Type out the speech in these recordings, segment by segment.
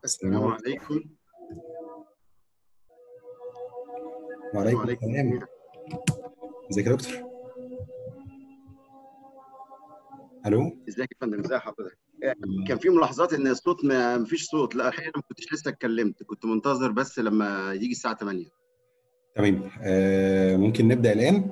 السلام عليكم وعليكم وعليكم السلام السلام ازيك يا دكتور الو ازيك يا فندم ازي حضرتك آه، كان في ملاحظات ان الصوت ما مفيش صوت لا الحقيقه ما كنتش لسه اتكلمت كنت منتظر بس لما يجي الساعه 8 تمام آه ممكن نبدا الان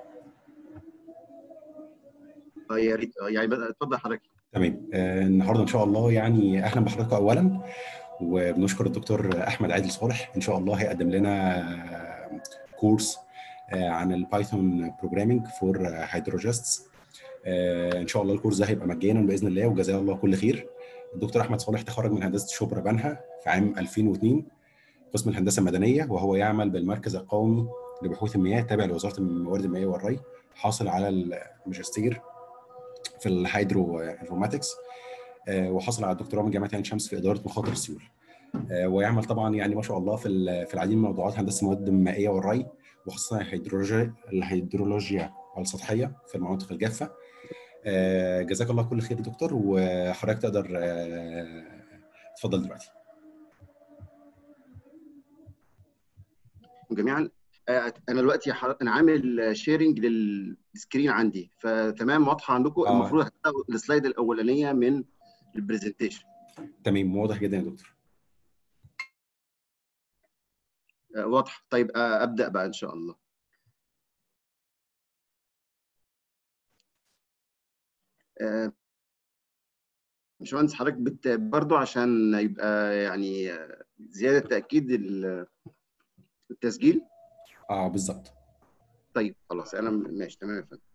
آه، يا ريت آه، يعني بدأ- اتفضل حضرتك تمام آه النهارده ان شاء الله يعني اهلا بحضراتكم اولا وبنشكر الدكتور احمد عادل صالح ان شاء الله هيقدم لنا آه، كورس آه، عن البايثون بروجرامينج فور هيدروجيستس ان شاء الله الكورس ده هيبقى مجانا باذن الله وجزاه الله كل خير الدكتور احمد صالح تخرج من هندسه شبرا بنها في عام 2002 قسم الهندسه المدنيه وهو يعمل بالمركز القومي لبحوث المياه تابع لوزاره الموارد المائيه والري حاصل على الماجستير في الهيدرو انفورماتكس آه، وحصل على الدكتوراه من جامعه عين شمس في اداره مخاطر السيول آه، ويعمل طبعا يعني ما شاء الله في ال- في العديد من موضوعات هندسه المواد المائيه والري وخاصه الهيدرولوجيا الهيدرولوجيا السطحيه في المناطق الجافه آه، جزاك الله كل خير يا دكتور وحضرتك تقدر آه، تفضل دلوقتي جميعا آه، انا دلوقتي ح- انا عامل شيرنج للسكرين عندي فتمام واضحه عندكم آه. المفروض هتلاقوا السلايد الاولانيه من البرزنتيشن تمام واضح جدا يا دكتور آه، واضح طيب آه، ابدا بقى ان شاء الله آه، باشمهندس حضرتك بت... برضو عشان يبقى يعني آه، زياده تاكيد ال- التسجيل اه بالظبط طيب خلاص انا م- ماشي تمام يا فندم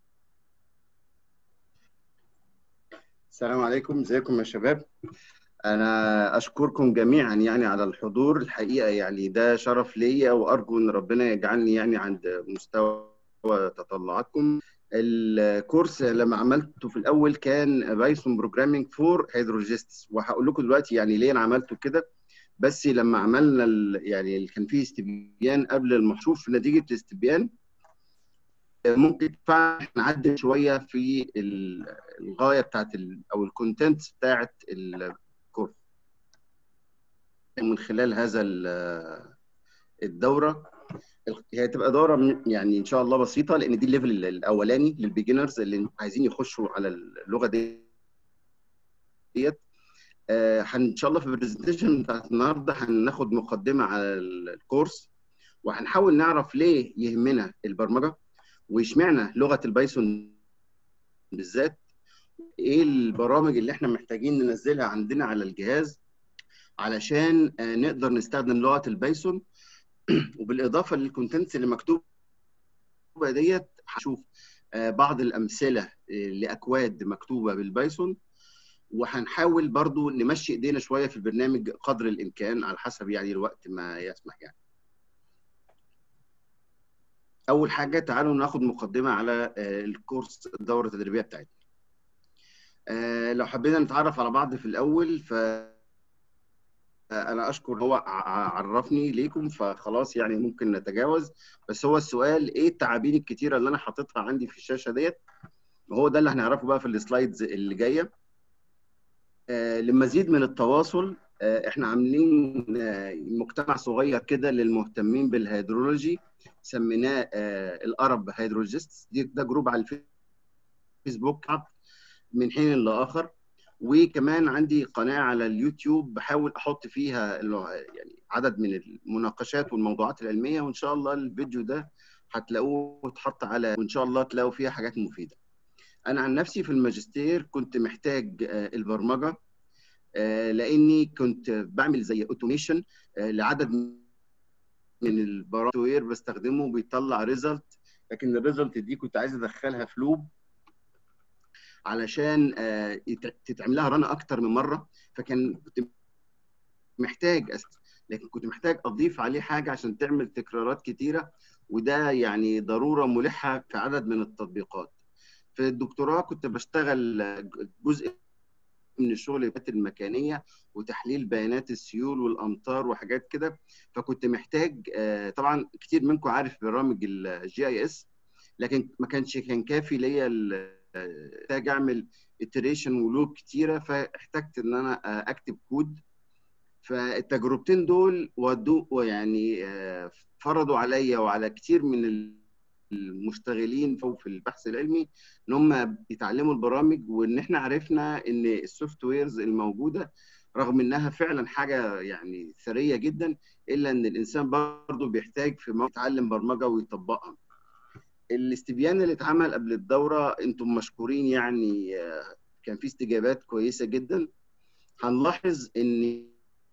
السلام عليكم ازيكم يا شباب انا اشكركم جميعا يعني على الحضور الحقيقه يعني ده شرف ليا وارجو ان ربنا يجعلني يعني عند مستوى تطلعاتكم الكورس لما عملته في الاول كان بايثون بروجرامينج فور هيدروجيستس وهقول لكم دلوقتي يعني ليه انا عملته كده بس لما عملنا ال... يعني كان فيه استبيان قبل المحشوف نتيجه الاستبيان ممكن فعلا نعدل شويه في ال- الغايه بتاعت ال... او الكونتنتس بتاعت الكورس من خلال هذا ال- الدوره هي هتبقى دوره من- يعني ان شاء الله بسيطه لان دي الليفل الاولاني للبيجنرز اللي عايزين يخشوا على اللغه دي ديت آه، هن- ان شاء الله في البرزنتيشن بتاعت النهارده هناخد مقدمه على ال- الكورس وهنحاول نعرف ليه يهمنا البرمجه واشمعنى لغه البايثون بالذات ايه البرامج اللي احنا محتاجين ننزلها عندنا على الجهاز علشان آه، نقدر نستخدم لغه البايثون وبالاضافه للكونتنتس اللي مكتوبه ديت هشوف آه، بعض الامثله آه، لاكواد مكتوبه بالبايثون وهنحاول برضو نمشي ايدينا شويه في البرنامج قدر الامكان على حسب يعني الوقت ما يسمح يعني اول حاجه تعالوا ناخد مقدمه على آه، الكورس الدوره التدريبيه بتاعتنا آه، لو حبينا نتعرف على بعض في الاول ف انا اشكر هو ع- عرفني ليكم فخلاص يعني ممكن نتجاوز بس هو السؤال ايه التعابين الكتيره اللي انا حاططها عندي في الشاشه ديت وهو ده اللي هنعرفه بقى في السلايدز اللي جايه آه، لمزيد من التواصل آه، احنا عاملين آه، مجتمع صغير كده للمهتمين بالهيدرولوجي سميناه آه، الارب هيدرولوجيست دي ده جروب على الفيسبوك من حين لاخر وكمان عندي قناه على اليوتيوب بحاول احط فيها اللي- يعني عدد من المناقشات والموضوعات العلميه وان شاء الله الفيديو ده هتلاقوه اتحط على وان شاء الله تلاقوا فيها حاجات مفيده انا عن نفسي في الماجستير كنت محتاج آه، البرمجه آه، لاني كنت بعمل زي اوتوميشن لعدد من البرامج بستخدمه بيطلع ريزلت لكن الريزلت دي كنت عايز ادخلها في لوب علشان آه، يت- تتعمل لها رن اكتر من مره فكان كنت محتاج أست... لكن كنت محتاج اضيف عليه حاجه عشان تعمل تكرارات كتيره وده يعني ضروره ملحه في عدد من التطبيقات في الدكتوراه كنت بشتغل آه، جزء من الشغل البيانات المكانيه وتحليل بيانات السيول والامطار وحاجات كده فكنت محتاج آه، طبعا كتير منكم عارف برامج الجي اي اس لكن ما كانش كان كافي ليا ال- آه، محتاج اعمل iteration ولوب كتيره فاحتجت ان انا آه، اكتب كود فالتجربتين دول ودوا يعني فرضوا عليا وعلى كتير من المشتغلين في البحث العلمي ان هم يتعلموا البرامج وان احنا عرفنا ان السوفت ويرز الموجوده رغم انها فعلا حاجه يعني ثريه جدا الا ان الانسان برضه بيحتاج في يتعلم برمجه ويطبقها. الاستبيان اللي اتعمل قبل الدوره انتم مشكورين يعني كان في استجابات كويسه جدا. هنلاحظ ان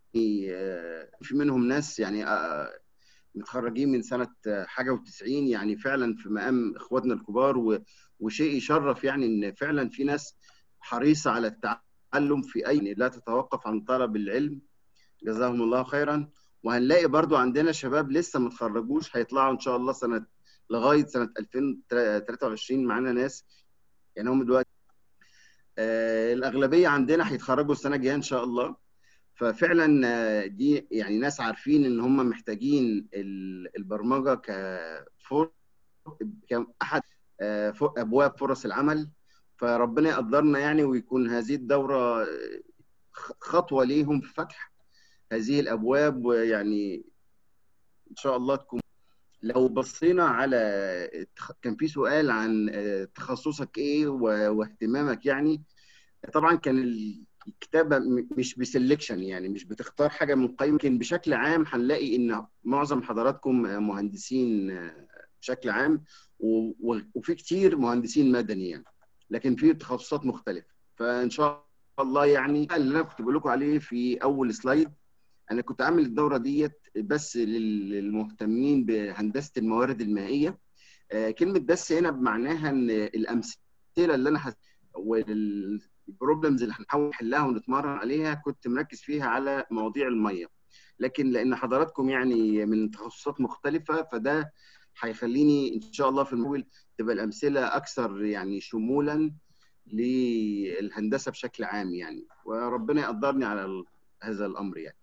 في منهم ناس يعني متخرجين من سنه حاجه و90 يعني فعلا في مقام اخواتنا الكبار وشيء يشرف يعني ان فعلا في ناس حريصه على التعلم في اي لا تتوقف عن طلب العلم جزاهم الله خيرا وهنلاقي برضو عندنا شباب لسه ما اتخرجوش هيطلعوا ان شاء الله سنه لغايه سنه 2023 معانا ناس يعني هم دلوقتي آه الاغلبيه عندنا هيتخرجوا السنه الجايه ان شاء الله ففعلا دي يعني ناس عارفين ان هم محتاجين البرمجه كفور كاحد ابواب فرص العمل فربنا يقدرنا يعني ويكون هذه الدوره خطوه ليهم في فتح هذه الابواب ويعني ان شاء الله تكون لو بصينا على كان في سؤال عن تخصصك ايه واهتمامك يعني طبعا كان الكتابه مش بسلكشن يعني مش بتختار حاجه من قائمه لكن بشكل عام هنلاقي ان معظم حضراتكم مهندسين بشكل عام وفي كتير مهندسين مدني يعني لكن في تخصصات مختلفه فان شاء الله يعني اللي انا كنت بقول لكم عليه في اول سلايد انا كنت عامل الدوره ديت بس للمهتمين بهندسه الموارد المائيه كلمه بس هنا بمعناها ان الامثله اللي انا حس... وال... البروبلمز اللي هنحاول نحلها ونتمرن عليها كنت مركز فيها على مواضيع الميه لكن لان حضراتكم يعني من تخصصات مختلفه فده هيخليني ان شاء الله في المقبل تبقى الامثله اكثر يعني شمولا للهندسه بشكل عام يعني وربنا يقدرني على هذا الامر يعني.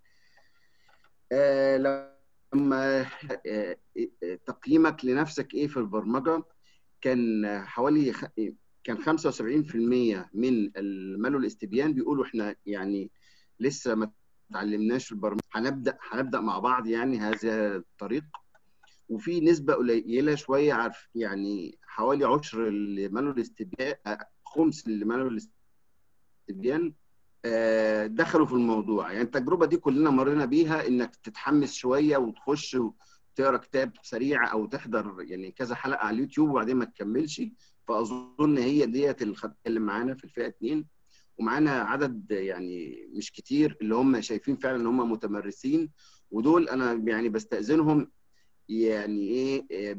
آه لما آه تقييمك لنفسك ايه في البرمجه كان حوالي خ... كان 75% من المالو الاستبيان بيقولوا احنا يعني لسه ما اتعلمناش البرمجه هنبدا هنبدا مع بعض يعني هذا الطريق وفي نسبه قليله شويه عارف يعني حوالي عشر المالو الاستبيان خمس المالو الاستبيان دخلوا في الموضوع يعني التجربه دي كلنا مرينا بيها انك تتحمس شويه وتخش وتقرا كتاب سريع او تحضر يعني كذا حلقه على اليوتيوب وبعدين ما تكملش فاظن هي ديت اللي معانا في الفئه اثنين ومعانا عدد يعني مش كتير اللي هم شايفين فعلا ان هم متمرسين ودول انا يعني بستاذنهم يعني ايه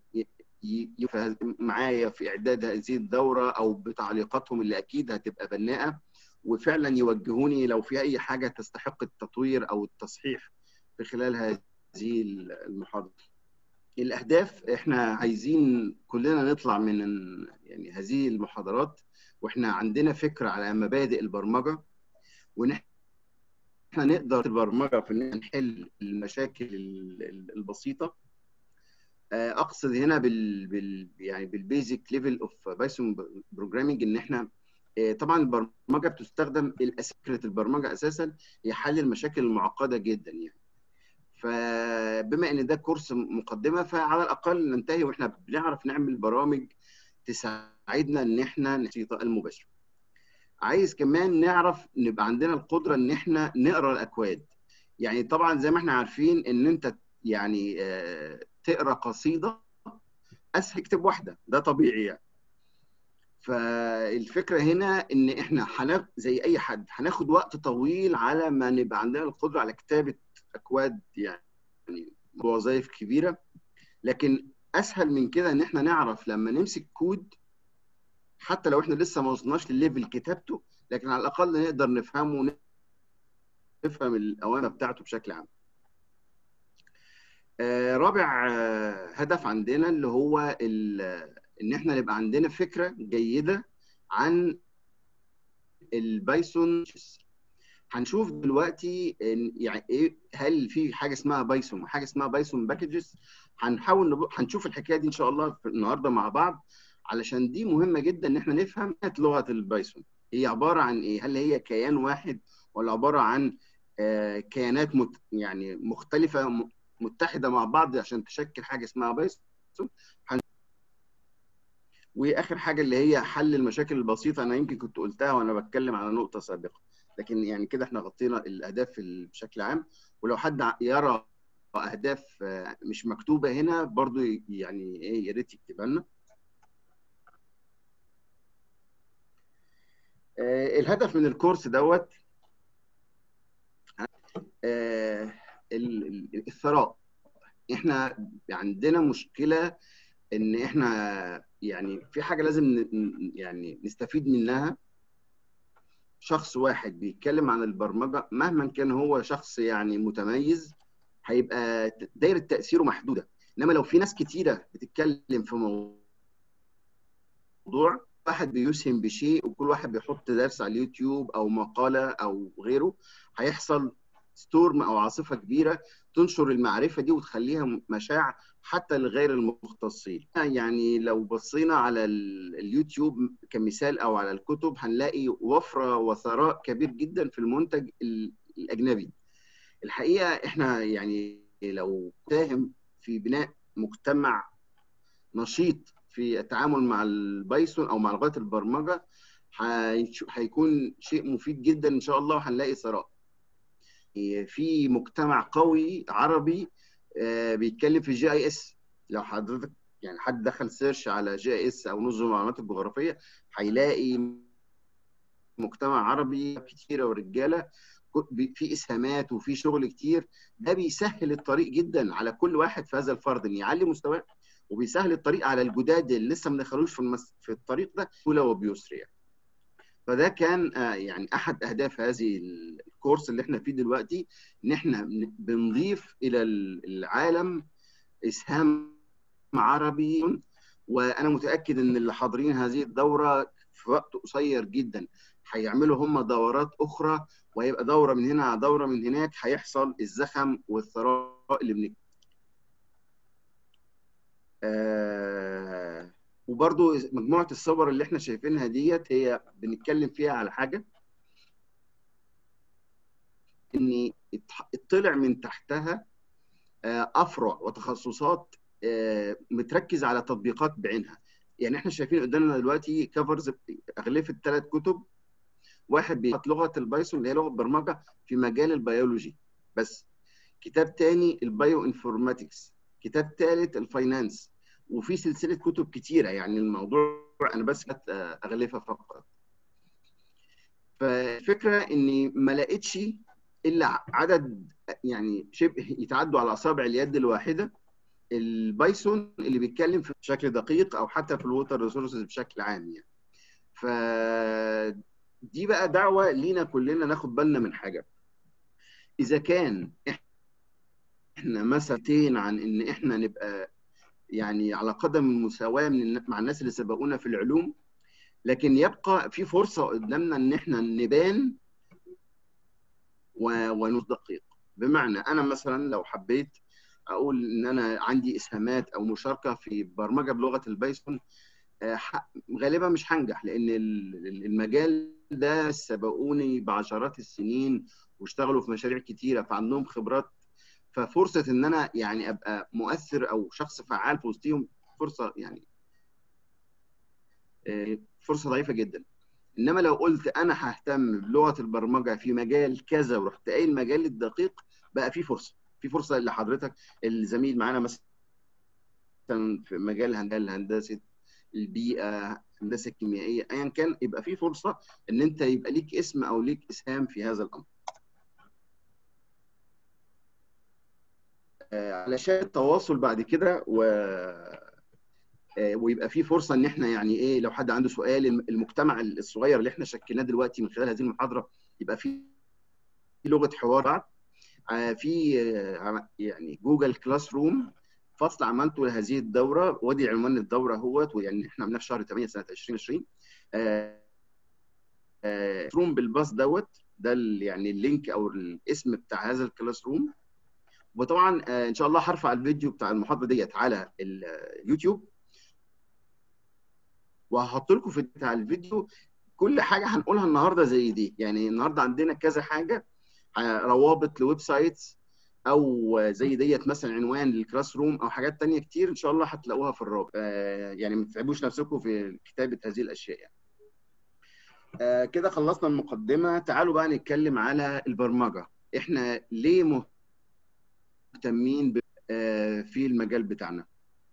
معايا في اعداد هذه الدوره او بتعليقاتهم اللي اكيد هتبقى بناءه وفعلا يوجهوني لو في اي حاجه تستحق التطوير او التصحيح في خلال هذه المحاضره. الاهداف احنا عايزين كلنا نطلع من يعني هذه المحاضرات واحنا عندنا فكره على مبادئ البرمجه وان احنا نقدر البرمجه في ان نحل المشاكل البسيطه اقصد هنا بال, بال يعني بالبيزك ليفل اوف بايثون بروجرامينج ان احنا طبعا البرمجه بتستخدم فكره البرمجه اساسا هي حل المشاكل المعقده جدا يعني فبما ان ده كورس مقدمه فعلى الاقل ننتهي واحنا بنعرف نعمل برامج تساعدنا ان احنا نشيطاء المباشر عايز كمان نعرف نبقى عندنا القدره ان احنا نقرا الاكواد يعني طبعا زي ما احنا عارفين ان انت يعني تقرا قصيده اسهل اكتب واحده ده طبيعي يعني فالفكره هنا ان احنا حنف... زي اي حد هناخد وقت طويل على ما نبقى عندنا القدره على كتابه اكواد يعني بوظائف كبيره لكن اسهل من كده ان احنا نعرف لما نمسك كود حتى لو احنا لسه ما وصلناش لليفل كتابته لكن على الاقل نقدر نفهمه ونفهم الاوامر بتاعته بشكل عام. آه رابع آه هدف عندنا اللي هو ان احنا نبقى عندنا فكره جيده عن البايثون هنشوف دلوقتي يعني ايه هل في حاجه اسمها بايثون وحاجه اسمها بايثون باكجز هنحاول نب... هنشوف الحكايه دي ان شاء الله النهارده مع بعض علشان دي مهمه جدا ان احنا نفهم لغه البايثون هي عباره عن ايه هل هي كيان واحد ولا عباره عن كيانات مت يعني مختلفه متحده مع بعض عشان تشكل حاجه اسمها بايثون واخر حاجه اللي هي حل المشاكل البسيطه انا يمكن كنت قلتها وانا بتكلم على نقطه سابقه لكن يعني كده احنا غطينا الاهداف بشكل عام ولو حد يرى اهداف مش مكتوبه هنا برضو يعني ايه يا ريت يكتبها لنا الهدف من الكورس دوت الثراء احنا عندنا مشكله ان احنا يعني في حاجه لازم يعني نستفيد منها شخص واحد بيتكلم عن البرمجه مهما كان هو شخص يعني متميز هيبقى دايره تاثيره محدوده انما لو في ناس كتيره بتتكلم في موضوع واحد بيسهم بشيء وكل واحد بيحط درس على اليوتيوب او مقاله او غيره هيحصل ستورم او عاصفه كبيره تنشر المعرفه دي وتخليها مشاع حتى لغير المختصين يعني لو بصينا على اليوتيوب كمثال او على الكتب هنلاقي وفره وثراء كبير جدا في المنتج الاجنبي الحقيقه احنا يعني لو ساهم في بناء مجتمع نشيط في التعامل مع البايثون او مع لغات البرمجه هيكون شيء مفيد جدا ان شاء الله وهنلاقي ثراء في مجتمع قوي عربي بيتكلم في جي اي اس لو حضرتك يعني حد دخل سيرش على جي اي اس او نظم المعلومات الجغرافيه هيلاقي مجتمع عربي كتيره ورجاله في اسهامات وفي شغل كتير ده بيسهل الطريق جدا على كل واحد في هذا الفرد ان يعلي مستواه وبيسهل الطريق على الجداد اللي لسه ما دخلوش في المس... في الطريق ده بسهوله وبيسر يعني. فده كان يعني احد اهداف هذه الكورس اللي احنا فيه دلوقتي ان احنا بنضيف الى العالم اسهام عربي وانا متاكد ان اللي حاضرين هذه الدوره في وقت قصير جدا هيعملوا هم دورات اخرى وهيبقى دوره من هنا على دوره من هناك هيحصل الزخم والثراء اللي بنك آه وبرضو مجموعه الصور اللي احنا شايفينها ديت هي بنتكلم فيها على حاجه ان اطلع من تحتها افرع وتخصصات متركز على تطبيقات بعينها يعني احنا شايفين قدامنا دلوقتي كفرز اغلفه ثلاث كتب واحد بيحط لغه البايثون اللي هي لغه برمجه في مجال البيولوجي بس كتاب تاني البايو انفورماتكس كتاب ثالث الفاينانس وفي سلسله كتب كتيره يعني الموضوع انا بس اغلفها فقط فالفكره اني ما لقيتش الا عدد يعني شبه يتعدوا على اصابع اليد الواحده البايثون اللي بيتكلم في بشكل دقيق او حتى في الووتر ريسورسز بشكل عام يعني ف دي بقى دعوه لينا كلنا ناخد بالنا من حاجه اذا كان احنا مسألتين عن ان احنا نبقى يعني على قدم المساواه من مع الناس اللي سبقونا في العلوم لكن يبقى في فرصه قدامنا ان احنا نبان وندقق بمعنى انا مثلا لو حبيت اقول ان انا عندي اسهامات او مشاركه في برمجه بلغه البايثون غالبا مش هنجح لان المجال ده سبقوني بعشرات السنين واشتغلوا في مشاريع كتيره فعندهم خبرات ففرصه ان انا يعني ابقى مؤثر او شخص فعال في وسطهم فرصه يعني فرصه ضعيفه جدا انما لو قلت انا ههتم بلغه البرمجه في مجال كذا ورحت قايل المجال الدقيق بقى في فرصه في فرصه لحضرتك الزميل معانا مثلا في مجال الهندسه البيئه الهندسه الكيميائيه ايا كان يبقى في فرصه ان انت يبقى ليك اسم او ليك اسهام في هذا الامر علشان التواصل بعد كده و ويبقى في فرصه ان احنا يعني ايه لو حد عنده سؤال المجتمع الصغير اللي احنا شكلناه دلوقتي من خلال هذه المحاضره يبقى في لغه حوار بعض في يعني جوجل كلاس روم فصل عملته لهذه الدوره وادي عنوان الدوره اهوت ويعني احنا عملناه في شهر 8 سنه 2020 روم بالباص دوت ده يعني اللينك او الاسم بتاع هذا الكلاس روم وطبعا ان شاء الله هرفع الفيديو بتاع المحاضره ديت على اليوتيوب وهحط لكم في بتاع الفيديو كل حاجه هنقولها النهارده زي دي يعني النهارده عندنا كذا حاجه روابط لويب سايتس او زي ديت مثلا عنوان للكلاس روم او حاجات تانية كتير ان شاء الله هتلاقوها في الرابط آه يعني ما تتعبوش نفسكم في كتابه هذه الاشياء يعني. آه كده خلصنا المقدمه تعالوا بقى نتكلم على البرمجه احنا ليه مهتمين آه في المجال بتاعنا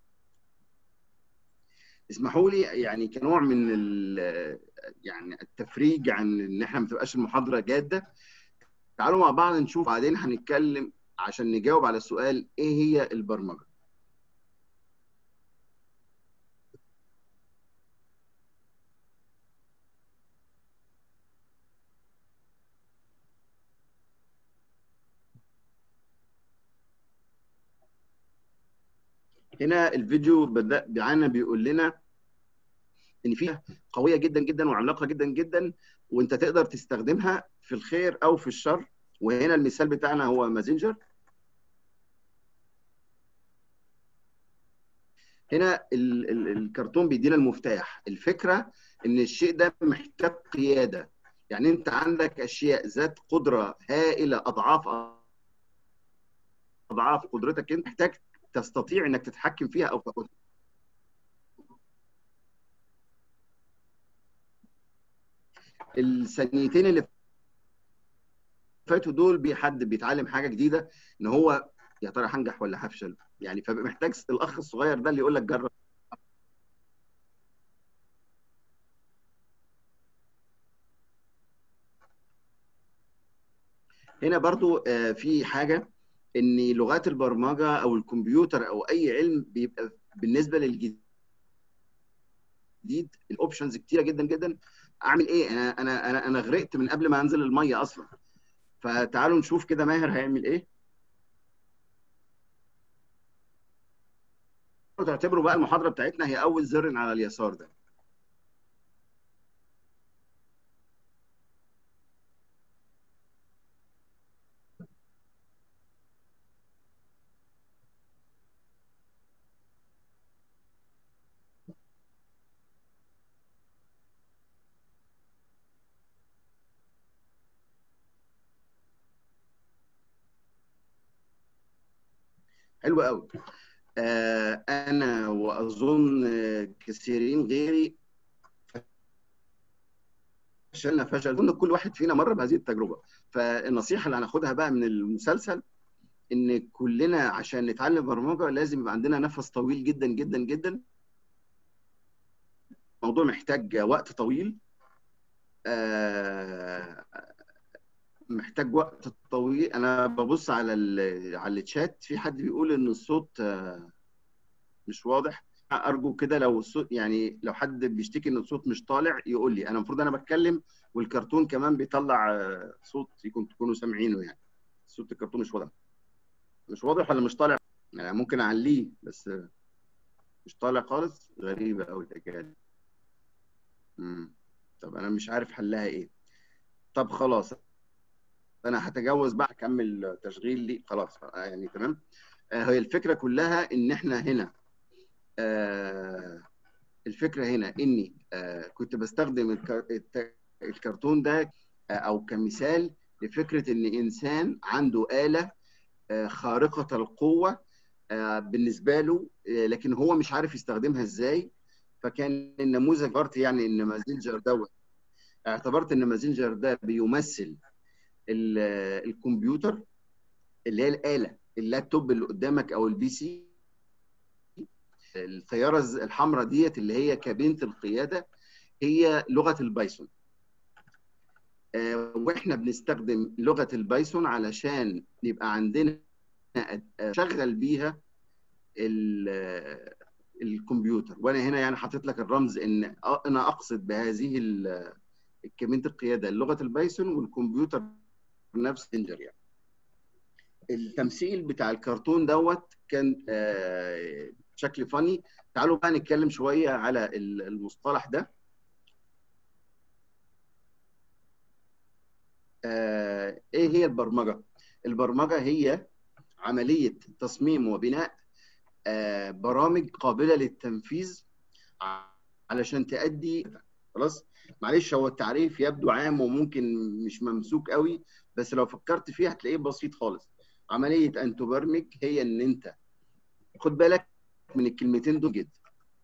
اسمحوا لي يعني كنوع من يعني التفريج عن ان احنا ما تبقاش المحاضره جاده تعالوا مع بعض نشوف بعدين هنتكلم عشان نجاوب على السؤال ايه هي البرمجه هنا الفيديو بدا معانا بيقول لنا ان فيها قويه جدا جدا وعملاقه جدا جدا وانت تقدر تستخدمها في الخير او في الشر وهنا المثال بتاعنا هو مازنجر هنا ال ال الكرتون بيدينا المفتاح الفكره ان الشيء ده محتاج قياده يعني انت عندك اشياء ذات قدره هائله اضعاف اضعاف قدرتك انت محتاج تستطيع انك تتحكم فيها او تاخدها الثانيتين اللي فاتوا دول بحد بيتعلم حاجه جديده ان هو يا ترى هنجح ولا هفشل يعني فمحتاج الاخ الصغير ده اللي يقول لك جرب هنا برضو في حاجه ان لغات البرمجه او الكمبيوتر او اي علم بيبقى بالنسبه للجديد الاوبشنز كتيره جدا جدا اعمل ايه انا انا انا انا غرقت من قبل ما انزل الميه اصلا فتعالوا نشوف كده ماهر هيعمل ايه تعتبروا بقى المحاضره بتاعتنا هي اول زر على اليسار ده حلو قوي آه انا واظن كثيرين غيري فشلنا فشل اظن كل واحد فينا مر بهذه التجربه فالنصيحه اللي هناخدها بقى من المسلسل ان كلنا عشان نتعلم برمجه لازم يبقى عندنا نفس طويل جدا جدا جدا الموضوع محتاج وقت طويل آه محتاج وقت طويل انا ببص على على الشات في حد بيقول ان الصوت مش واضح ارجو كده لو الصوت يعني لو حد بيشتكي ان الصوت مش طالع يقول لي انا المفروض انا بتكلم والكرتون كمان بيطلع صوت يكون تكونوا سامعينه يعني صوت الكرتون مش واضح مش واضح ولا مش طالع يعني ممكن اعليه بس مش طالع خالص غريبه قوي الحكايه امم طب انا مش عارف حلها ايه طب خلاص انا هتجاوز بقى اكمل تشغيل لي خلاص يعني تمام آه هي الفكره كلها ان احنا هنا آه الفكره هنا اني آه كنت بستخدم الكرتون ده آه او كمثال لفكره ان انسان عنده اله آه خارقه القوه آه بالنسبه له آه لكن هو مش عارف يستخدمها ازاي فكان النموذج اعتبرت يعني ان مازنجر دوت اعتبرت ان مازنجر ده بيمثل الكمبيوتر اللي هي الاله اللابتوب اللي قدامك او البي سي الطياره الحمراء ديت اللي هي كابينه القياده هي لغه البايثون واحنا بنستخدم لغه البايثون علشان يبقى عندنا شغل بيها الكمبيوتر وانا هنا يعني حاطط لك الرمز ان انا اقصد بهذه كابينه القياده لغه البايثون والكمبيوتر نفس انجر يعني التمثيل بتاع الكرتون دوت كان آه بشكل فاني تعالوا بقى نتكلم شويه على المصطلح ده آه ايه هي البرمجه البرمجه هي عمليه تصميم وبناء آه برامج قابله للتنفيذ علشان تؤدي خلاص معلش هو التعريف يبدو عام وممكن مش ممسوك قوي بس لو فكرت فيه هتلاقيه بسيط خالص عمليه ان تبرمج هي ان انت خد بالك من الكلمتين دول جدا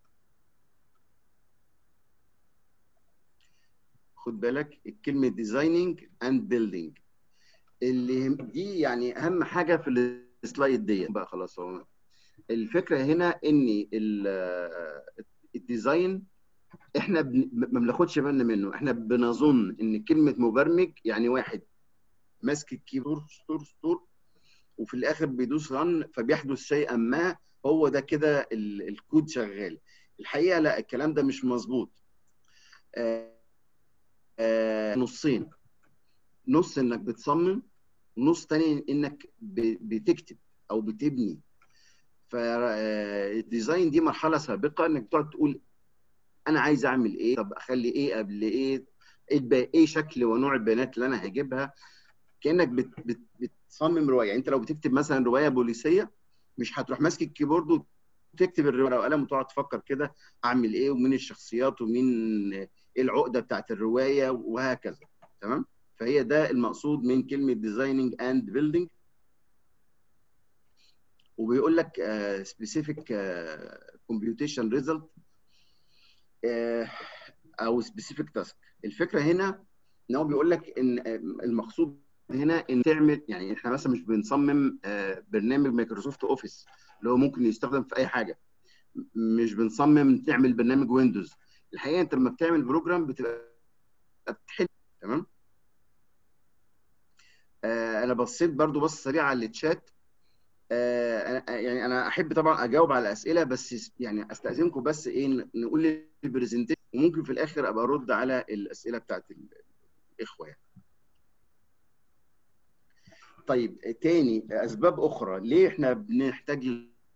خد بالك الكلمه ديزايننج اند بيلدينج اللي دي يعني اهم حاجه في السلايد دي بقى خلاص هو الفكره هنا ان الديزاين احنا بن... ما بناخدش بالنا منه احنا بنظن ان كلمه مبرمج يعني واحد ماسك الكيبورد ستور ستور وفي الاخر بيدوس رن فبيحدث شيئا ما هو ده كده ال... الكود شغال الحقيقه لا الكلام ده مش مظبوط آه... آه... نصين نص انك بتصمم ونص تاني انك ب... بتكتب او بتبني فالديزاين دي مرحله سابقه انك تقعد تقول انا عايز اعمل ايه طب اخلي ايه قبل ايه ايه ايه شكل ونوع البيانات اللي انا هجيبها كانك بت بت بتصمم روايه يعني انت لو بتكتب مثلا روايه بوليسيه مش هتروح ماسك الكيبورد وتكتب الروايه وقلم وتقعد تفكر كده اعمل ايه ومين الشخصيات ومين ايه العقده بتاعت الروايه وهكذا تمام فهي ده المقصود من كلمه ديزايننج اند بيلدينج وبيقول لك سبيسيفيك كومبيوتيشن ريزلت او سبيسيفيك تاسك الفكره هنا ان هو بيقول لك ان المقصود هنا ان تعمل يعني احنا مثلا مش بنصمم برنامج مايكروسوفت اوفيس اللي هو ممكن يستخدم في اي حاجه مش بنصمم تعمل برنامج ويندوز الحقيقه انت لما بتعمل بروجرام بتبقى بتحل تمام انا بصيت برضو بص سريع على التشات آه يعني انا احب طبعا اجاوب على الاسئله بس يعني استاذنكم بس ايه نقول البرزنتيشن وممكن في الاخر ابقى ارد على الاسئله بتاعت الاخوه يعني. طيب تاني اسباب اخرى ليه احنا بنحتاج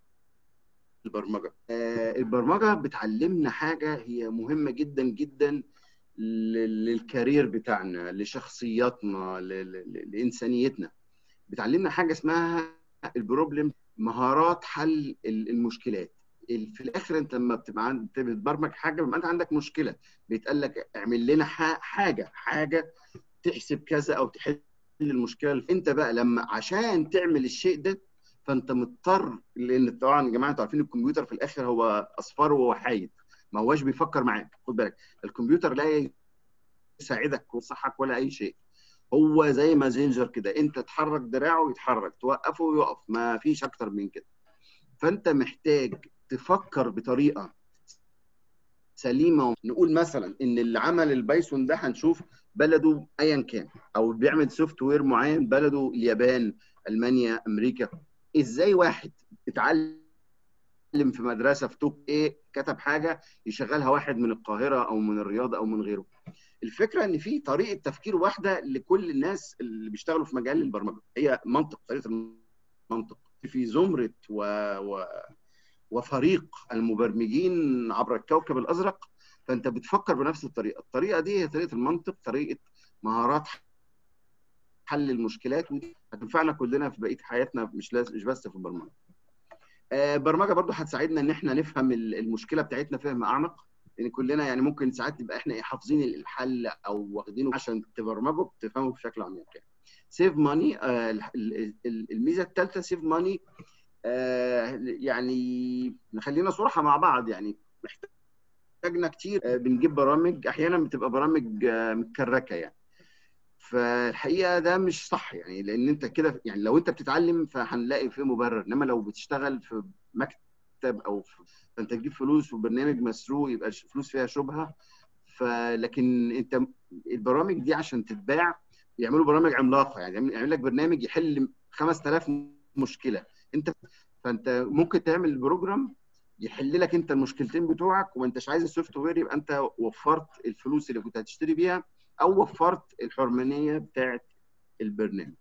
البرمجه؟ آه البرمجه بتعلمنا حاجه هي مهمه جدا جدا للكارير بتاعنا لشخصياتنا لانسانيتنا بتعلمنا حاجه اسمها البروبلم مهارات حل المشكلات في الاخر انت لما بتبقى بتبرمج حاجه بيبقى انت عندك مشكله بيتقال لك اعمل لنا حاجه حاجه تحسب كذا او تحل المشكله انت بقى لما عشان تعمل الشيء ده فانت مضطر لان طبعا يا جماعه انتوا عارفين الكمبيوتر في الاخر هو اصفار ووحايد ما هواش بيفكر معاك خد بالك الكمبيوتر لا يساعدك ويصحك ولا اي شيء هو زي مازنجر كده انت تحرك دراعه يتحرك توقفه يقف ما فيش اكتر من كده فانت محتاج تفكر بطريقه سليمه نقول مثلا ان اللي عمل البايثون ده هنشوف بلده ايا كان او بيعمل سوفت وير معين بلده اليابان المانيا امريكا ازاي واحد اتعلم في مدرسه في توك ايه كتب حاجه يشغلها واحد من القاهره او من الرياض او من غيره الفكره ان في طريقه تفكير واحده لكل الناس اللي بيشتغلوا في مجال البرمجه هي منطق طريقه المنطق في زمره و... و... وفريق المبرمجين عبر الكوكب الازرق فانت بتفكر بنفس الطريقه الطريقه دي هي طريقه المنطق طريقه مهارات حل المشكلات ودي هتنفعنا كلنا في بقيه حياتنا مش لاز... مش بس في البرمجه البرمجه آه برضو هتساعدنا ان احنا نفهم المشكله بتاعتنا فهم اعمق لان كلنا يعني ممكن ساعات تبقى احنا حافظين الحل او واخدينه عشان تبرمجه تفهمه بشكل عميق يعني. سيف ماني آه الميزه الثالثه سيف ماني آه يعني نخلينا صراحه مع بعض يعني محتاجنا كتير آه بنجيب برامج احيانا بتبقى برامج آه متكركه يعني فالحقيقه ده مش صح يعني لان انت كده يعني لو انت بتتعلم فهنلاقي فيه مبرر انما لو بتشتغل في مكتب او في فانت تجيب فلوس وبرنامج مسروق يبقى الفلوس فيها شبهه فلكن انت البرامج دي عشان تتباع يعملوا برامج عملاقه يعني يعمل لك برنامج يحل 5000 مشكله انت فانت ممكن تعمل بروجرام يحل لك انت المشكلتين بتوعك وما انتش عايز السوفت وير يبقى انت وفرت الفلوس اللي كنت هتشتري بيها او وفرت الحرمانيه بتاعت البرنامج.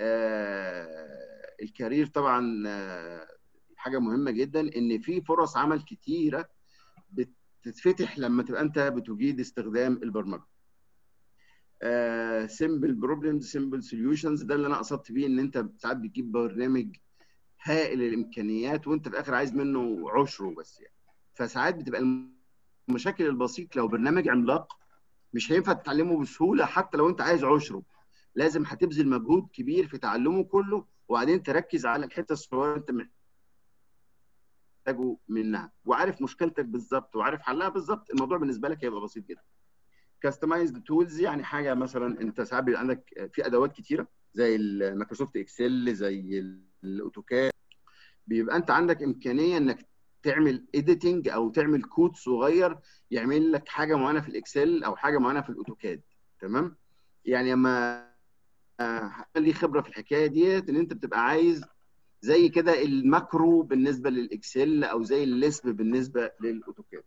آه الكارير طبعا آه حاجه مهمه جدا ان في فرص عمل كتيره بتتفتح لما تبقى انت بتجيد استخدام البرمجه. سمبل بروبلمز سمبل سوليوشنز ده اللي انا قصدت بيه ان انت ساعات بتجيب برنامج هائل الامكانيات وانت في الاخر عايز منه عشره بس يعني. فساعات بتبقى المشاكل البسيط لو برنامج عملاق مش هينفع تتعلمه بسهوله حتى لو انت عايز عشره لازم هتبذل مجهود كبير في تعلمه كله وبعدين تركز على الحته الصغيره انت محتاجه منها وعارف مشكلتك بالظبط وعارف حلها بالظبط الموضوع بالنسبه لك هيبقى بسيط جدا كاستمايزد تولز يعني حاجه مثلا انت ساعات بيبقى عندك في ادوات كتيره زي المايكروسوفت اكسل زي الاوتوكاد بيبقى انت عندك امكانيه انك تعمل اديتنج او تعمل كود صغير يعمل لك حاجه معينه في الاكسل او حاجه معينه في الاوتوكاد تمام يعني اما لي خبره في الحكايه ديت ان انت بتبقى عايز زي كده الماكرو بالنسبه للاكسل او زي الليسب بالنسبه للاوتوكاد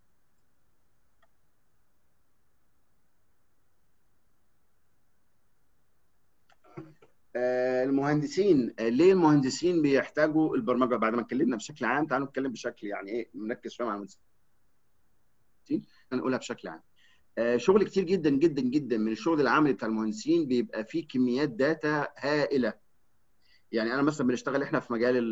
المهندسين ليه المهندسين بيحتاجوا البرمجه بعد ما اتكلمنا بشكل عام تعالوا نتكلم بشكل يعني ايه نركز شويه مع المهندسين هنقولها بشكل عام شغل كتير جدا جدا جدا من الشغل العملي بتاع المهندسين بيبقى فيه كميات داتا هائله يعني انا مثلا بنشتغل احنا في مجال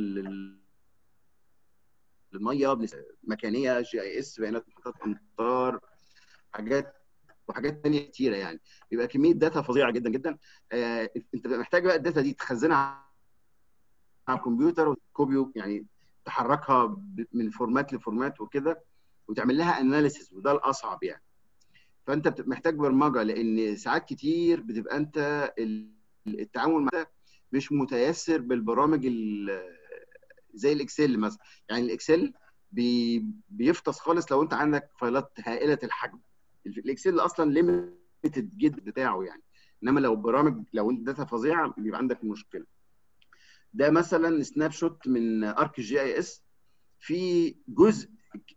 الميه مكانيه جي اي اس بيانات محطات امطار حاجات وحاجات ثانيه كتيره يعني بيبقى كميه داتا فظيعه جدا جدا آه انت محتاج بقى الداتا دي تخزنها على الكمبيوتر وكوبيو يعني تحركها من فورمات لفورمات وكده وتعمل لها اناليسيس وده الاصعب يعني فانت محتاج برمجه لان ساعات كتير بتبقى انت التعامل مع مش متيسر بالبرامج زي الاكسل مثلا يعني الاكسل بي بيفطس خالص لو انت عندك فايلات هائله الحجم الاكسل اصلا ليميتد جدا بتاعه يعني انما لو برامج لو انت داتا فظيعه بيبقى عندك مشكله ده مثلا سناب شوت من ارك جي اي اس في جزء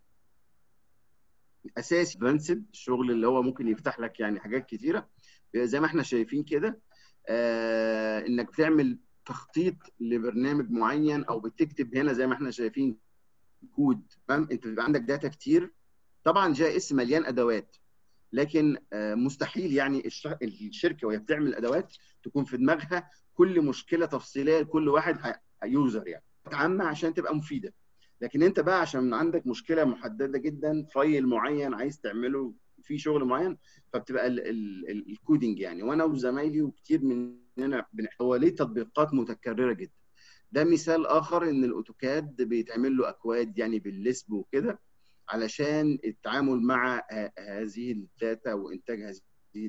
اساسي ادفانسد الشغل اللي هو ممكن يفتح لك يعني حاجات كتيره زي ما احنا شايفين كده آه انك بتعمل تخطيط لبرنامج معين او بتكتب هنا زي ما احنا شايفين كود فاهم انت بيبقى عندك داتا كتير طبعا جي اس مليان ادوات لكن آه مستحيل يعني الشركه وهي بتعمل ادوات تكون في دماغها كل مشكله تفصيليه لكل واحد يوزر يعني عامه عشان تبقى مفيده لكن انت بقى عشان عندك مشكله محدده جدا فايل معين عايز تعمله في شغل معين فبتبقى ال ال ال الكودينج يعني وانا وزمايلي وكتير مننا هو ليه تطبيقات متكرره جدا ده مثال اخر ان الاوتوكاد بيتعمل له اكواد يعني بالليسب وكده علشان التعامل مع هذه الداتا وانتاج هذه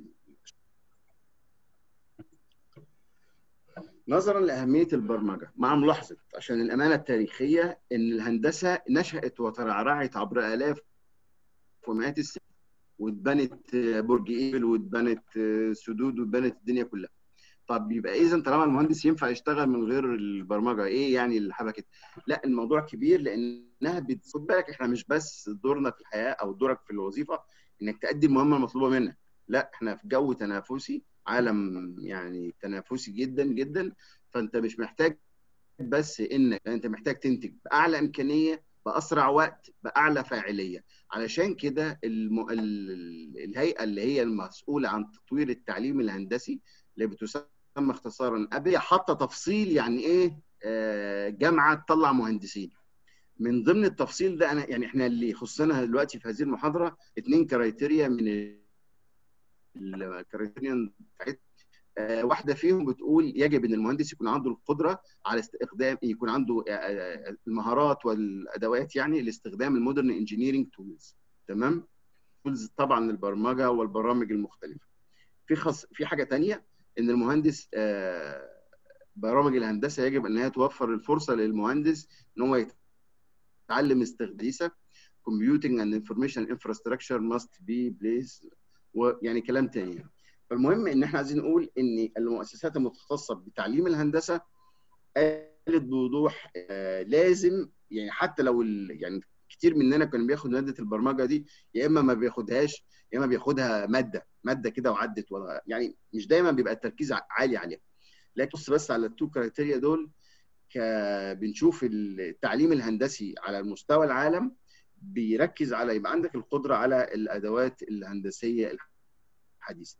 نظرا لاهميه البرمجه مع ملاحظه عشان الامانه التاريخيه ان الهندسه نشات وترعرعت عبر الاف ومئات السنين واتبنت برج ايفل واتبنت سدود واتبنت الدنيا كلها طب يبقى اذا طالما المهندس ينفع يشتغل من غير البرمجه ايه يعني الحبكه لا الموضوع كبير لانها بتاخد بالك احنا مش بس دورنا في الحياه او دورك في الوظيفه انك تأدي المهمه المطلوبه منك لا احنا في جو تنافسي عالم يعني تنافسي جدا جدا فانت مش محتاج بس انك انت محتاج تنتج باعلى امكانيه باسرع وقت باعلى فاعليه علشان كده الم... ال... الهيئه اللي هي المسؤوله عن تطوير التعليم الهندسي اللي بتسمى اختصارا ابي حاطه تفصيل يعني ايه آه جامعه تطلع مهندسين من ضمن التفصيل ده انا يعني احنا اللي يخصنا دلوقتي في هذه المحاضره اثنين كرايتيريا من الكرايتيريا بتاعتنا آه واحده فيهم بتقول يجب ان المهندس يكون عنده القدره على استخدام يكون عنده آه المهارات والادوات يعني لاستخدام المودرن انجينيرنج تولز تمام تولز طبعا البرمجه والبرامج المختلفه في خص في حاجه ثانيه ان المهندس آه برامج الهندسه يجب ان هي توفر الفرصه للمهندس ان هو يتعلم استخدام computing and information infrastructure must be placed ويعني كلام تاني فالمهم ان احنا عايزين نقول ان المؤسسات المتخصصه بتعليم الهندسه قالت بوضوح آه لازم يعني حتى لو يعني كتير مننا كان بياخد ماده البرمجه دي يا اما ما بياخدهاش يا اما بياخدها ماده ماده كده وعدت ولا يعني مش دايما بيبقى التركيز عالي عليها لكن بص بس على التو كرايتيريا دول ك بنشوف التعليم الهندسي على مستوى العالم بيركز على يبقى عندك القدره على الادوات الهندسيه الحديثه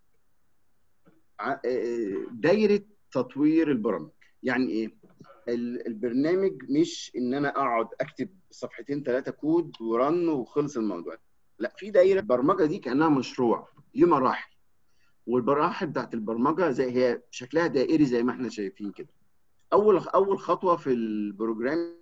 دايره تطوير البرامج يعني ايه البرنامج مش ان انا اقعد اكتب صفحتين ثلاثه كود ورن وخلص الموضوع لا في دايره البرمجه دي كانها مشروع ليه مراحل والمراحل بتاعت البرمجه زي هي شكلها دائري زي ما احنا شايفين كده اول اول خطوه في البروجرامينج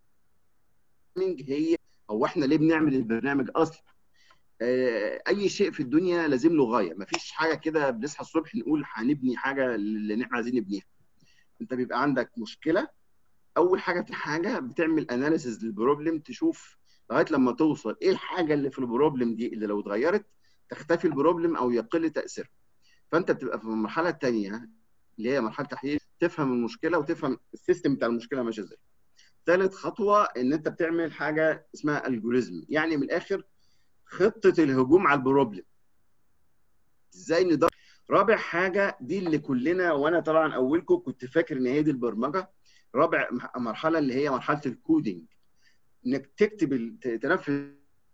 هي هو احنا ليه بنعمل البرنامج اصلا آه، اي شيء في الدنيا لازم له غايه مفيش حاجه كده بنصحى الصبح نقول هنبني حاجه اللي احنا عايزين نبنيها انت بيبقى عندك مشكله اول حاجه في حاجه بتعمل اناليسيز للبروبلم تشوف لغايه لما توصل ايه الحاجه اللي في البروبلم دي اللي لو اتغيرت تختفي البروبلم او يقل تاثيرها فانت بتبقى في المرحله الثانيه اللي هي مرحله تحليل تفهم المشكله وتفهم السيستم بتاع المشكله ماشيه ازاي ثالث خطوه ان انت بتعمل حاجه اسمها الجوريزم يعني من الاخر خطه الهجوم على البروبلم ازاي ندور رابع حاجه دي اللي كلنا وانا طبعا اولكم كنت فاكر ان هي دي البرمجه رابع مرحله اللي هي مرحله الكودينج انك تكتب تنفذ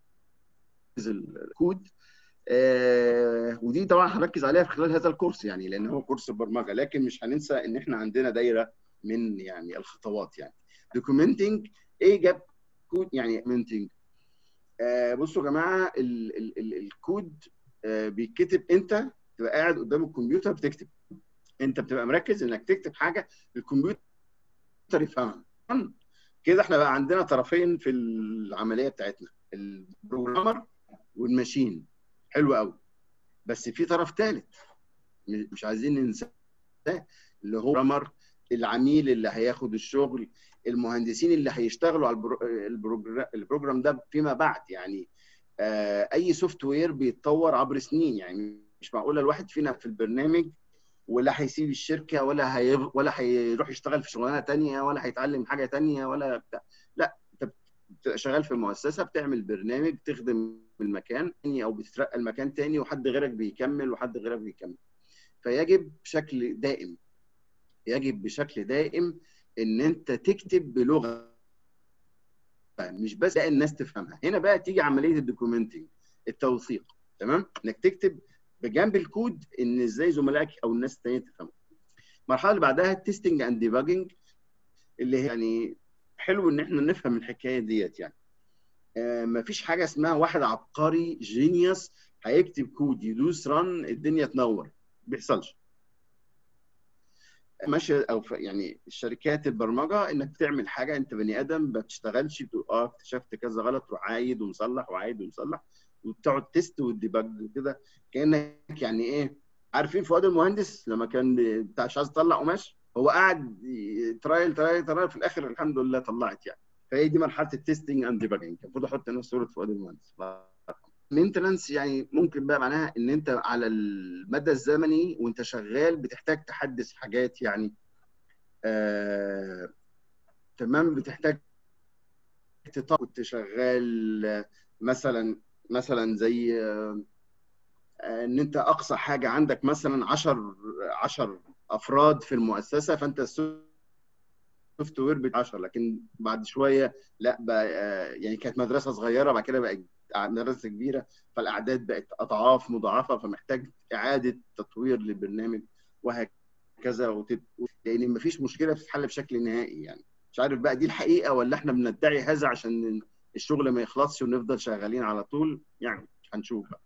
الكود آه ودي طبعا هنركز عليها في خلال هذا الكورس يعني لان هو كورس برمجه لكن مش هننسى ان احنا عندنا دايره من يعني الخطوات يعني دوكيومنتنج ايه جاب كود يعني دوكيومنتنج آه بصوا يا جماعه ال ال ال الكود آه بيتكتب انت تبقى قاعد قدام الكمبيوتر بتكتب انت بتبقى مركز انك تكتب حاجه الكمبيوتر يفهمها كده احنا بقى عندنا طرفين في العمليه بتاعتنا البروجرامر والماشين حلو قوي بس في طرف ثالث مش عايزين ننساه اللي هو البروجرامر العميل اللي هياخد الشغل المهندسين اللي هيشتغلوا على البروجرام ده فيما بعد يعني آه اي سوفت وير بيتطور عبر سنين يعني مش معقوله الواحد فينا في البرنامج ولا هيسيب الشركه ولا هي ولا هيروح يشتغل في شغلانه ثانيه ولا هيتعلم حاجه ثانيه ولا بتاع لا انت بتبقى شغال في المؤسسه بتعمل برنامج تخدم المكان او بتترقى المكان ثاني وحد غيرك بيكمل وحد غيرك بيكمل فيجب بشكل دائم يجب بشكل دائم ان انت تكتب بلغه مش بس الناس تفهمها هنا بقى تيجي عمليه الدوكيومنتنج التوثيق تمام انك تكتب بجنب الكود ان ازاي زملائك او الناس الثانيه تفهموا المرحله اللي بعدها التستنج اند ديباجنج اللي هي يعني حلو ان احنا نفهم الحكايه ديت يعني آه مفيش حاجه اسمها واحد عبقري جينيوس هيكتب كود يدوس رن الدنيا تنور ما بيحصلش ماشي او يعني الشركات البرمجه انك تعمل حاجه انت بني ادم ما بتشتغلش بتقول اه اكتشفت كذا غلط وعايد ومصلح وعايد ومصلح وبتقعد تيست والديباج وكده كانك يعني ايه عارفين فؤاد المهندس لما كان بتاع مش عايز يطلع قماش هو قاعد ترايل ترايل ترايل في الاخر الحمد لله طلعت يعني فهي دي مرحله التستنج اند ديباجنج المفروض احط هنا صوره فؤاد المهندس مينتنانس يعني ممكن بقى معناها ان انت على المدى الزمني وانت شغال بتحتاج تحدث حاجات يعني آه تمام بتحتاج كنت شغال مثلا مثلا زي آه ان انت اقصى حاجه عندك مثلا 10 10 افراد في المؤسسه فانت السوفت وير ب 10 لكن بعد شويه لا بقى آه يعني كانت مدرسه صغيره بعد كده بقت مدرسه كبيره فالاعداد بقت اضعاف مضاعفه فمحتاج اعاده تطوير للبرنامج وهكذا وتب... يعني مفيش مشكله بتتحل بشكل نهائي يعني مش عارف بقى دي الحقيقه ولا احنا بندعي هذا عشان الشغل ما يخلصش ونفضل شغالين على طول يعني هنشوف بقى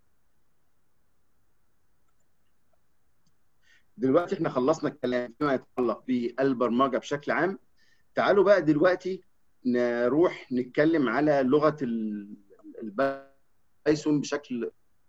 دلوقتي احنا خلصنا الكلام فيما يتعلق بالبرمجه بشكل عام تعالوا بقى دلوقتي نروح نتكلم على لغه البايثون بشكل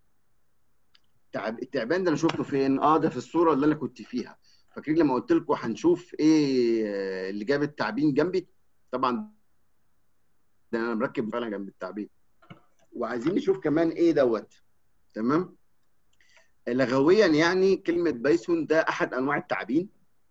التعبان ده انا شفته فين؟ اه ده في الصوره اللي انا كنت فيها فاكرين لما قلت لكم هنشوف ايه اللي جاب التعبين جنبي؟ طبعا ده انا مركب فعلا جنب التعبين وعايزين نشوف كمان ايه دوت تمام؟ لغويا يعني كلمه بايثون ده احد انواع التعبين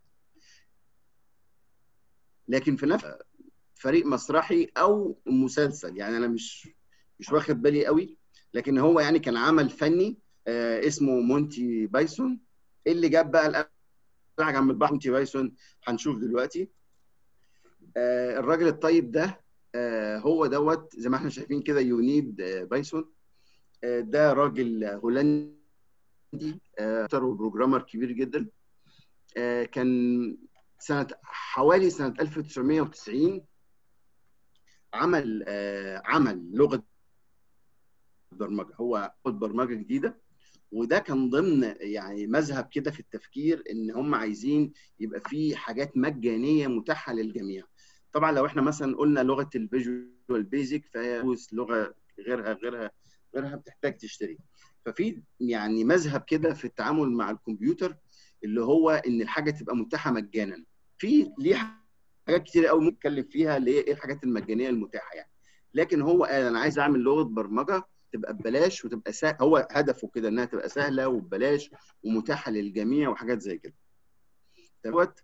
لكن في نفس فريق مسرحي او مسلسل يعني انا مش مش واخد بالي قوي لكن هو يعني كان عمل فني آه اسمه مونتي بايثون اللي جاب بقى القلعه جنب البحر مونتي بايثون هنشوف دلوقتي آه الراجل الطيب ده آه هو دوت زي ما احنا شايفين كده يونيد آه بايثون آه ده راجل هولندي آه وبروجرامر كبير جدا آه كان سنه حوالي سنه 1990 عمل آه عمل لغه برمجه هو برمجه جديده وده كان ضمن يعني مذهب كده في التفكير ان هم عايزين يبقى في حاجات مجانيه متاحه للجميع طبعا لو احنا مثلا قلنا لغه الفيجوال بيزك فهي لغه غيرها غيرها غيرها بتحتاج تشتري ففي يعني مذهب كده في التعامل مع الكمبيوتر اللي هو ان الحاجه تبقى متاحه مجانا في ليه حاجات كتير قوي ممكن نتكلم فيها اللي هي ايه الحاجات المجانيه المتاحه يعني لكن هو قال انا عايز اعمل لغه برمجه تبقى ببلاش وتبقى سهل هو هدفه كده انها تبقى سهله وببلاش ومتاحه للجميع وحاجات زي كده دوت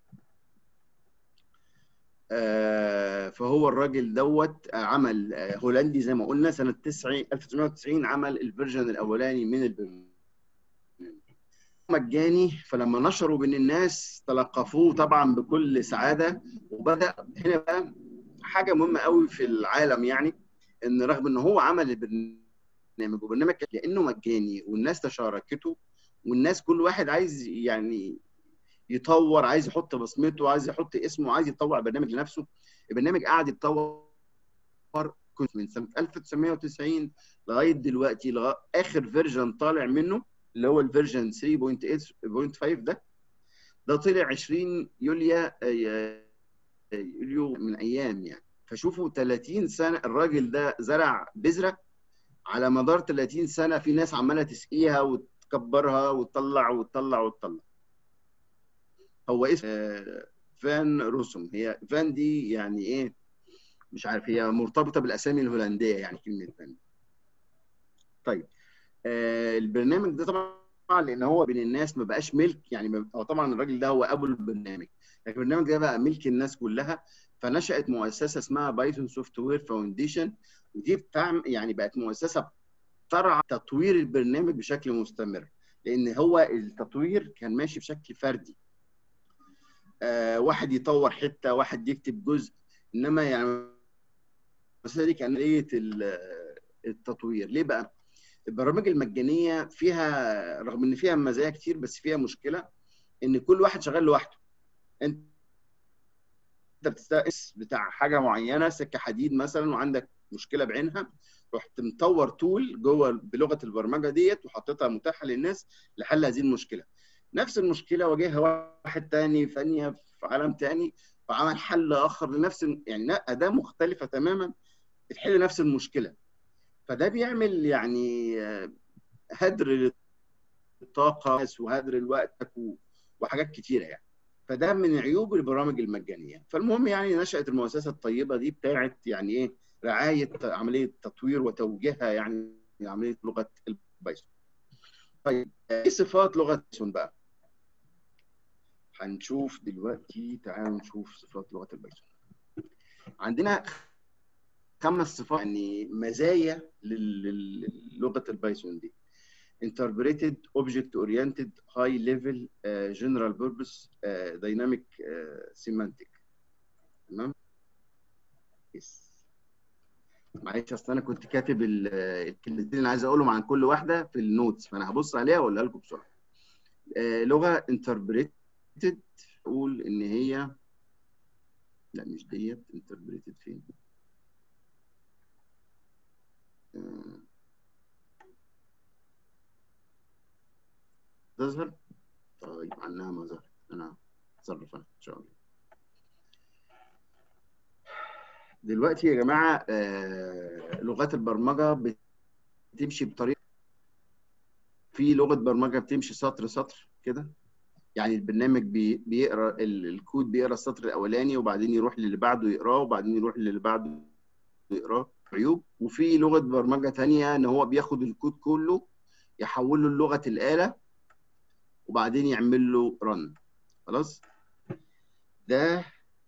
آه فهو الراجل دوت عمل آه هولندي زي ما قلنا سنه 90 1990 عمل الفيرجن الاولاني من البرنامج مجاني فلما نشروا بين الناس تلقفوه طبعا بكل سعاده وبدا هنا بقى حاجه مهمه قوي في العالم يعني ان رغم ان هو عمل البرنامج وبرنامج لانه مجاني والناس تشاركته والناس كل واحد عايز يعني يطور عايز يحط بصمته عايز يحط اسمه عايز يطور برنامج لنفسه البرنامج قاعد يتطور كنت من سنه 1990 لغايه دلوقتي لغايه اخر فيرجن طالع منه اللي هو الفيرجن 3.8.5 ده ده طلع 20 يوليو يوليو من ايام يعني فشوفوا 30 سنه الراجل ده زرع بذره على مدار 30 سنه في ناس عماله تسقيها وتكبرها وتطلع وتطلع وتطلع هو اسم فان روسوم هي فان دي يعني ايه مش عارف هي مرتبطه بالاسامي الهولنديه يعني كلمه فان طيب آه البرنامج ده طبعا لان هو بين الناس ما بقاش ملك يعني هو طبعا الراجل ده هو ابو البرنامج لكن البرنامج ده بقى ملك الناس كلها فنشات مؤسسه اسمها بايثون سوفت وير فاونديشن ودي بتعمل يعني بقت مؤسسه ترعى تطوير البرنامج بشكل مستمر لان هو التطوير كان ماشي بشكل فردي آه واحد يطور حته واحد يكتب جزء انما يعني المؤسسه دي كان عمليه التطوير ليه بقى؟ البرامج المجانيه فيها رغم ان فيها مزايا كتير بس فيها مشكله ان كل واحد شغال لوحده انت انت بتستقس بتاع حاجه معينه سكه حديد مثلا وعندك مشكله بعينها رحت مطور تول جوه بلغه البرمجه ديت وحطيتها متاحه للناس لحل هذه المشكله نفس المشكله واجهها واحد تاني ثانيه في عالم تاني فعمل حل اخر لنفس يعني اداه مختلفه تماما بتحل نفس المشكله فده بيعمل يعني هدر للطاقه وهدر لوقتك وحاجات كتيره يعني فده من عيوب البرامج المجانيه فالمهم يعني نشات المؤسسه الطيبه دي بتاعت يعني ايه رعايه عمليه تطوير وتوجيهها يعني عمليه لغه البايثون طيب ايه صفات لغه بايثون بقى هنشوف دلوقتي تعالوا نشوف صفات لغه البايثون عندنا خمس صفات يعني مزايا للغه البايثون دي interpreted object oriented high level uh, general purpose uh, dynamic uh, semantic تمام يس معلش اصل انا كنت كاتب الكلمتين اللي عايز اقولهم عن كل واحده في النوتس فانا هبص عليها واقولها لكم بسرعه لغه interpreted اقول ان هي لا مش ديت interpreted فين تظهر طيب عنها ما ظهرت انا اتصرف انا ان شاء الله دلوقتي يا جماعه آه لغات البرمجه بتمشي بطريقه في لغه برمجه بتمشي سطر سطر كده يعني البرنامج بي بيقرا الكود بيقرا السطر الاولاني وبعدين يروح للي بعده يقراه وبعدين يروح للي بعده يقراه عيوب وفي لغه برمجه ثانيه ان هو بياخد الكود كله يحوله للغه الاله وبعدين يعمل له رن خلاص ده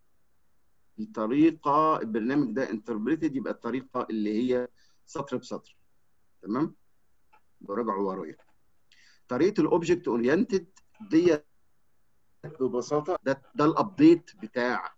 الطريقه البرنامج ده انتربريتد يبقى الطريقه اللي هي سطر بسطر تمام براجعوا ورايا طريقه الاوبجكت اورينتد دي ببساطه ده ده الابديت بتاع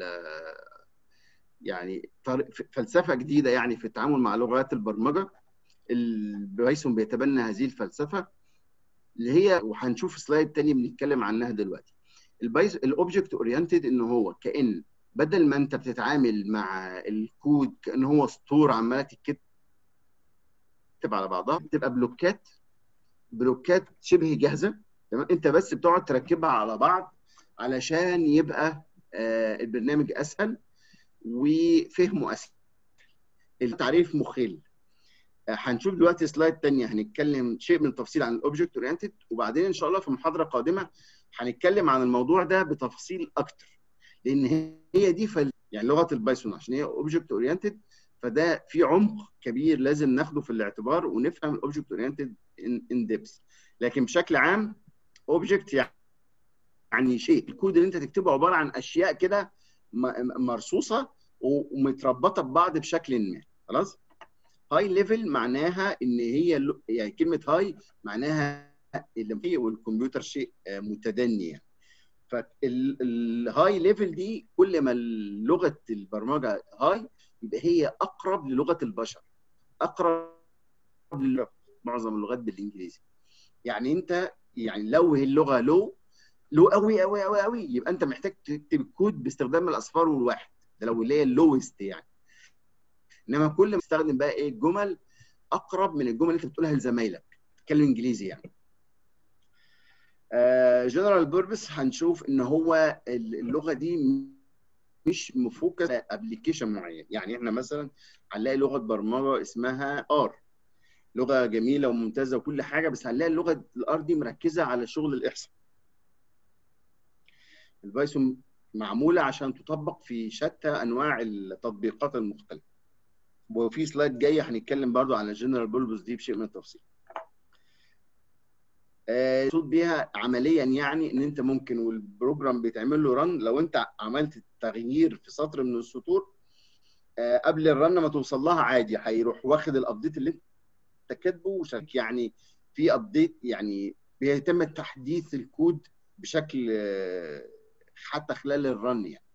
يعني فلسفه جديده يعني في التعامل مع لغات البرمجه البايثون بيتبنى هذه الفلسفه اللي هي وهنشوف سلايد تاني بنتكلم عنها دلوقتي البايث الاوبجكت اورينتد ان هو كان بدل ما انت بتتعامل مع الكود كان هو سطور عماله تتكتب على بعضها بتبقى بلوكات بلوكات شبه جاهزه تمام انت بس بتقعد تركبها على بعض علشان يبقى آه، البرنامج اسهل وفهمه اسهل التعريف مخل آه، هنشوف دلوقتي سلايد تانية هنتكلم شيء من التفصيل عن الاوبجكت اورينتد وبعدين ان شاء الله في محاضره قادمه هنتكلم عن الموضوع ده بتفصيل اكتر لان هي دي فل... يعني لغه البايثون عشان هي اوبجكت اورينتد فده في عمق كبير لازم ناخده في الاعتبار ونفهم الاوبجكت اورينتد ان ديبس لكن بشكل عام اوبجكت يعني شيء الكود اللي انت تكتبه عباره عن اشياء كده م- مرصوصه ومتربطه ببعض بشكل ما خلاص هاي ليفل معناها ان هي اللو- يعني كلمه هاي معناها اللي والكمبيوتر شيء آه، متدني يعني فالهاي ليفل دي كل ما لغه البرمجه هاي يبقى هي اقرب للغه البشر اقرب للغة. معظم اللغات بالانجليزي يعني انت يعني لو هي اللغه لو لو قوي قوي قوي قوي يبقى انت محتاج تكتب الكود باستخدام الاصفار والواحد ده لو اللي هي اللوست يعني انما كل ما تستخدم بقى ايه الجمل اقرب من الجمل اللي انت بتقولها لزمايلك تتكلم انجليزي يعني جنرال بيربس هنشوف ان هو اللغه دي مش مفوكس ابلكيشن معين يعني احنا مثلا هنلاقي لغه برمجه اسمها ار لغه جميله وممتازه وكل حاجه بس هنلاقي اللغه الار دي مركزه على شغل الاحصاء البايثون معموله عشان تطبق في شتى انواع التطبيقات المختلفه وفي سلايد جايه هنتكلم برضو على جنرال بولبس دي بشيء من التفصيل المقصود بيها عمليا يعني ان انت ممكن والبروجرام بيتعمل له رن لو انت عملت تغيير في سطر من السطور آه، قبل الرن ما توصل لها عادي هيروح واخد الابديت اللي انت كاتبه وشك يعني في ابديت يعني بيتم تحديث الكود بشكل آه، حتى خلال الرن يعني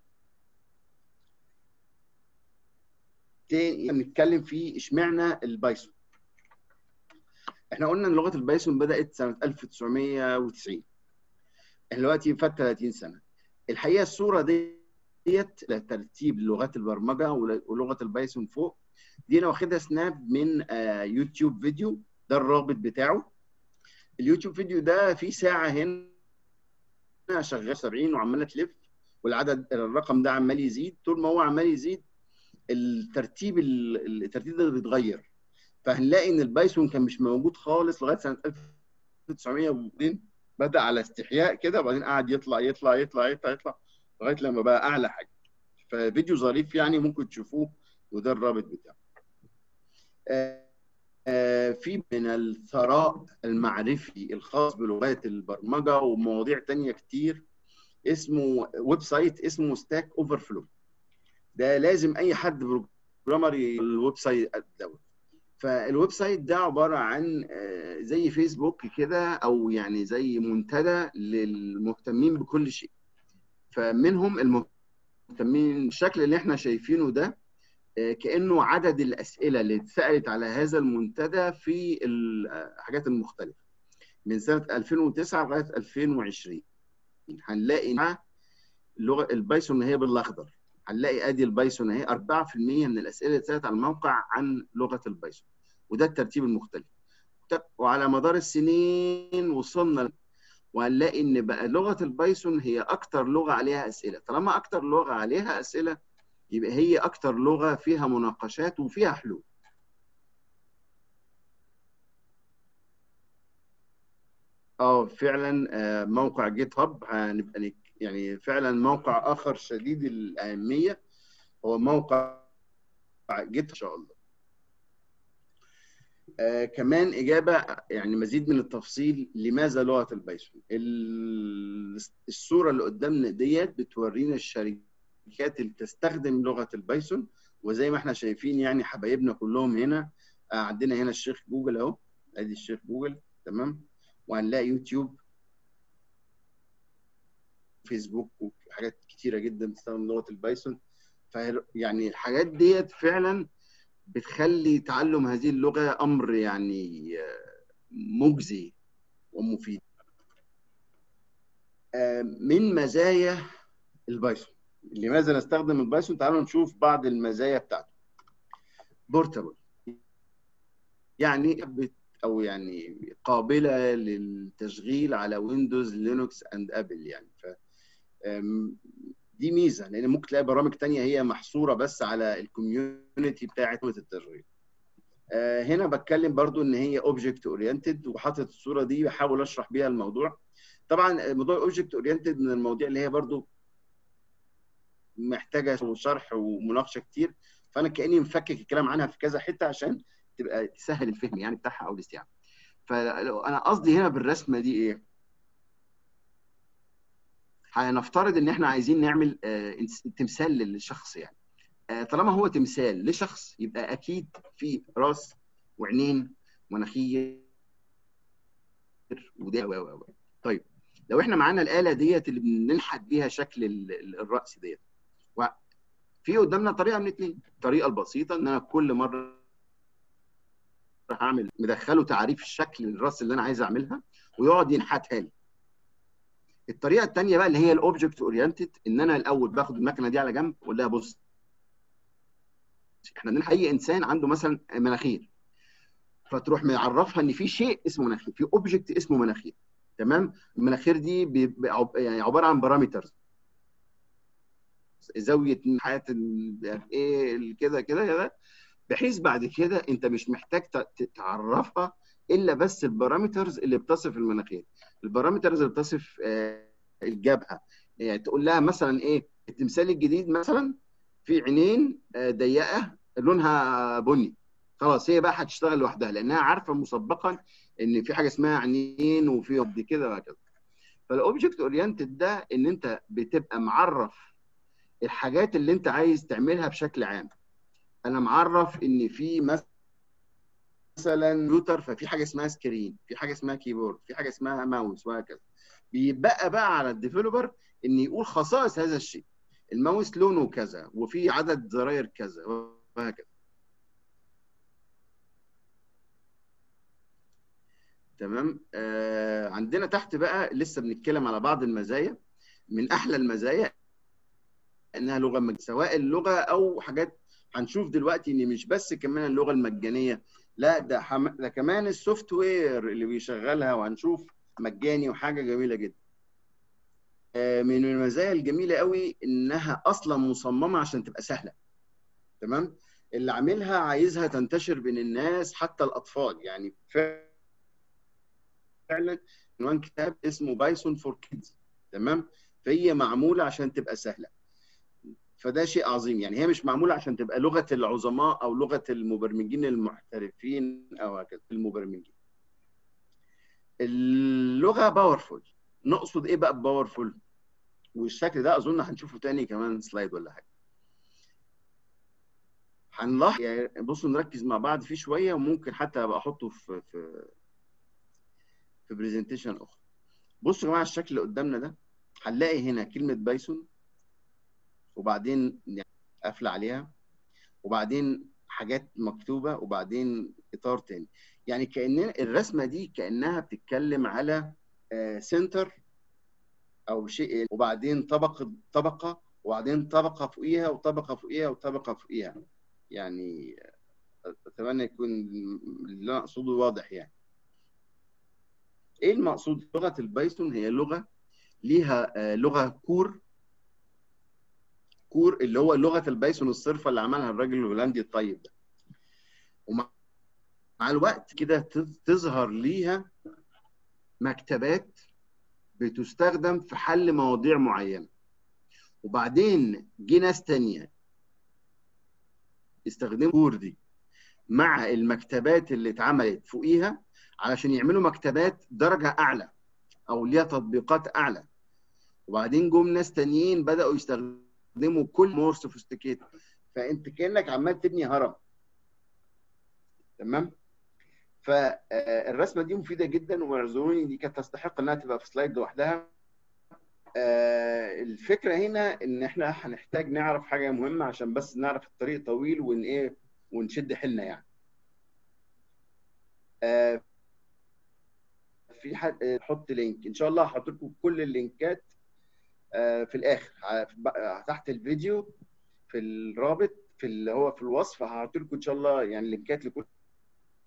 تاني نتكلم في اشمعنى البايثون احنا قلنا ان لغه البايثون بدات سنه 1990 احنا دلوقتي فات 30 سنه الحقيقه الصوره ديت ترتيب لغات البرمجه ولغه البايثون فوق دي انا واخدها سناب من آه، يوتيوب فيديو ده الرابط بتاعه اليوتيوب فيديو ده فيه ساعه هنا شغال 70 وعماله تلف والعدد الرقم ده عمال يزيد طول ما هو عمال يزيد الترتيب الترتيب ده بيتغير فهنلاقي ان البايثون كان مش موجود خالص لغايه سنه 1900 وبعدين بدا على استحياء كده وبعدين قعد يطلع يطلع يطلع يطلع يطلع لغايه لما بقى اعلى حاجه ففيديو ظريف يعني ممكن تشوفوه وده الرابط بتاعه آه، آه، في من الثراء المعرفي الخاص بلغات البرمجه ومواضيع تانية كتير اسمه ويب سايت اسمه ستاك اوفر فلو ده لازم اي حد بروجرامر الويب سايت دوت فالويب سايت ده عباره عن آه، زي فيسبوك كده او يعني زي منتدى للمهتمين بكل شيء فمنهم المهتمين الشكل اللي احنا شايفينه ده آه، كانه عدد الاسئله اللي اتسالت على هذا المنتدى في الحاجات المختلفه من سنه 2009 لغايه 2020 هنلاقي مع اللغه البايثون هي بالاخضر هنلاقي ادي البايثون اهي 4% من الاسئله اللي اتسالت على الموقع عن لغه البايثون وده الترتيب المختلف وعلى مدار السنين وصلنا وهنلاقي ان بقى لغه البايثون هي اكتر لغه عليها اسئله طالما اكتر لغه عليها اسئله يبقى هي اكتر لغه فيها مناقشات وفيها حلول اه فعلا آه، موقع جيت هاب هنبقى نك- يعني فعلا موقع اخر شديد الاهميه هو موقع جيت ان شاء الله آه كمان اجابه يعني مزيد من التفصيل لماذا لغه البايثون ال- الصوره اللي قدامنا ديت بتورينا الشركات اللي بتستخدم لغه البايثون وزي ما احنا شايفين يعني حبايبنا كلهم هنا آه عندنا هنا الشيخ جوجل اهو ادي الشيخ جوجل تمام وهنلاقي يوتيوب فيسبوك وحاجات كتيره جدا بتستخدم لغه البايثون ف يعني الحاجات ديت فعلا بتخلي تعلم هذه اللغه امر يعني آه، مجزي ومفيد آه، من مزايا البايثون لماذا نستخدم البايثون تعالوا نشوف بعض المزايا بتاعته بورتابل يعني بت- او يعني قابله للتشغيل على ويندوز لينوكس اند ابل يعني ف دي ميزه لان ممكن تلاقي برامج تانية هي محصوره بس على الكوميونتي بتاعت التشغيل هنا بتكلم برضو ان هي اوبجكت اورينتد وحاطط الصوره دي بحاول اشرح بيها الموضوع طبعا موضوع اوبجكت اورينتد من المواضيع اللي هي برضو محتاجه شرح ومناقشه كتير فانا كاني مفكك الكلام عنها في كذا حته عشان تبقى تسهل الفهم يعني بتاعها او الاستيعاب فانا قصدي هنا بالرسمه دي ايه هنفترض ان احنا عايزين نعمل تمثال للشخص يعني طالما هو تمثال لشخص يبقى اكيد في راس وعينين ومناخير وده طيب لو احنا معانا الاله ديت اللي بننحت بيها شكل الراس ديت في قدامنا طريقه من اثنين الطريقه البسيطه ان انا كل مره هعمل مدخله تعريف الشكل الراس اللي انا عايز اعملها ويقعد ينحتها لي الطريقه الثانيه بقى اللي هي الاوبجكت اورينتد ان انا الاول باخد المكنه دي على جنب واقول لها بص احنا بنلحق اي انسان عنده مثلا مناخير فتروح معرفها ان في شيء اسمه مناخير في اوبجكت اسمه مناخير تمام المناخير دي يعني عباره عن بارامترز زاويه حياه ايه كده كده كده بحيث بعد كده انت مش محتاج تعرفها الا بس البارامترز اللي بتصف المناخير البارامترز اللي بتصف الجبهه يعني تقول لها مثلا ايه التمثال الجديد مثلا في عينين ضيقه لونها بني خلاص هي بقى هتشتغل لوحدها لانها عارفه مسبقا ان في حاجه اسمها عينين وفي قد كده وهكذا فالاوبجكت اورينتد ده ان انت بتبقى معرف الحاجات اللي انت عايز تعملها بشكل عام انا معرف ان في مثلا كمبيوتر ففي حاجه اسمها سكرين في حاجه اسمها كيبورد في حاجه اسمها ماوس وهكذا بيبقى بقى على الديفلوبر ان يقول خصائص هذا الشيء الماوس لونه كذا وفي عدد زراير كذا وهكذا تمام آه عندنا تحت بقى لسه بنتكلم على بعض المزايا من احلى المزايا انها لغه مج... سواء اللغه او حاجات هنشوف دلوقتي ان مش بس كمان اللغه المجانيه لا ده حم... ده كمان السوفت وير اللي بيشغلها وهنشوف مجاني وحاجه جميله جدا آه من المزايا الجميله قوي انها اصلا مصممه عشان تبقى سهله تمام اللي عاملها عايزها تنتشر بين الناس حتى الاطفال يعني فعلا عنوان كتاب اسمه بايثون فور كيدز تمام فهي معموله عشان تبقى سهله فده شيء عظيم يعني هي مش معموله عشان تبقى لغه العظماء او لغه المبرمجين المحترفين او هكذا المبرمجين اللغه باورفول نقصد ايه بقى باورفول والشكل ده اظن هنشوفه تاني كمان سلايد ولا حاجه هنلاحظ يعني بصوا نركز مع بعض فيه شويه وممكن حتى ابقى احطه في في في برزنتيشن اخرى بصوا يا جماعه الشكل اللي قدامنا ده هنلاقي هنا كلمه بايثون وبعدين قافله عليها وبعدين حاجات مكتوبه وبعدين اطار تاني يعني كان الرسمه دي كانها بتتكلم على سنتر او شيء وبعدين طبقه طبقه وبعدين طبقه فوقيها وطبقه فوقيها وطبقه فوقيها يعني اتمنى يكون اللي انا اقصده واضح يعني ايه المقصود لغه البايثون هي لغه ليها لغه كور كور اللي هو لغه البايثون الصرفه اللي عملها الراجل الهولندي الطيب ده ومع مع الوقت كده تظهر ليها مكتبات بتستخدم في حل مواضيع معينه وبعدين جه ناس تانية استخدموا كور دي مع المكتبات اللي اتعملت فوقيها علشان يعملوا مكتبات درجه اعلى او ليها تطبيقات اعلى وبعدين جم ناس تانيين بداوا يستخدموا كل مور سوفيستيكيت فانت كانك عمال تبني هرم تمام فالرسمه دي مفيده جدا واعذروني دي كانت تستحق انها تبقى في سلايد لوحدها الفكره هنا ان احنا هنحتاج نعرف حاجه مهمه عشان بس نعرف الطريق طويل ون ايه ونشد حيلنا يعني في حد حط لينك ان شاء الله هحط لكم كل اللينكات في الاخر تحت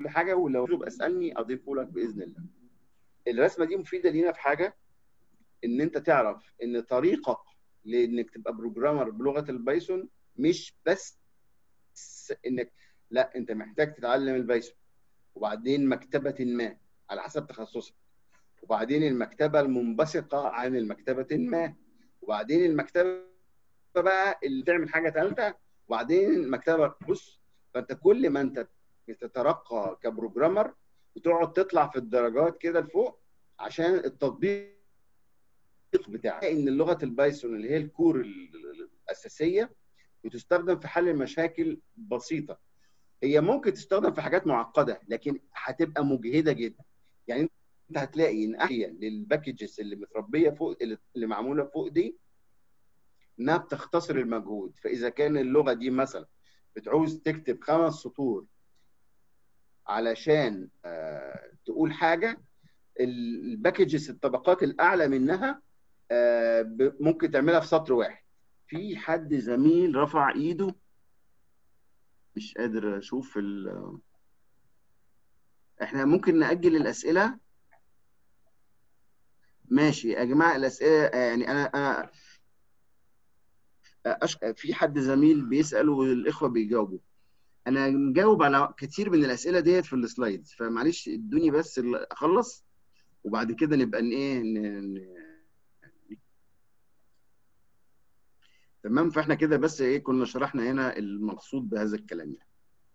كل حاجه ولو تبقى اسالني اضيفه لك باذن الله الرسمه دي مفيده لينا في حاجه ان انت تعرف ان طريقك لانك تبقى بروجرامر بلغه البايثون مش بس انك لا انت محتاج تتعلم البايثون وبعدين مكتبه ما على حسب تخصصك وبعدين المكتبه المنبثقه عن المكتبه ما وبعدين المكتبه بقى اللي تعمل حاجه ثالثه وبعدين المكتبه بص فانت كل ما انت بتترقى كبروجرامر وتقعد تطلع في الدرجات كده لفوق عشان التطبيق بتاعك ان لغه البايثون اللي هي الكور الاساسيه بتستخدم في حل مشاكل بسيطه هي ممكن تستخدم في حاجات معقده لكن هتبقى مجهده جدا يعني انت هتلاقي ان احيانا للباكجز اللي متربيه فوق اللي معموله فوق دي انها بتختصر المجهود فاذا كان اللغه دي مثلا بتعوز تكتب خمس سطور علشان آه تقول حاجه الباكجز الطبقات الاعلى منها آه ممكن تعملها في سطر واحد في حد زميل رفع ايده مش قادر اشوف ال احنا ممكن نأجل الأسئلة ماشي يا جماعة الأسئلة يعني أنا أنا أش... في حد زميل بيسأل والإخوة بيجاوبوا أنا مجاوب على كتير من الأسئلة ديت في السلايدز فمعلش ادوني بس أخلص وبعد كده نبقى ن... إيه ن... ن... تمام فاحنا كده بس ايه كنا شرحنا هنا المقصود بهذا الكلام يعني.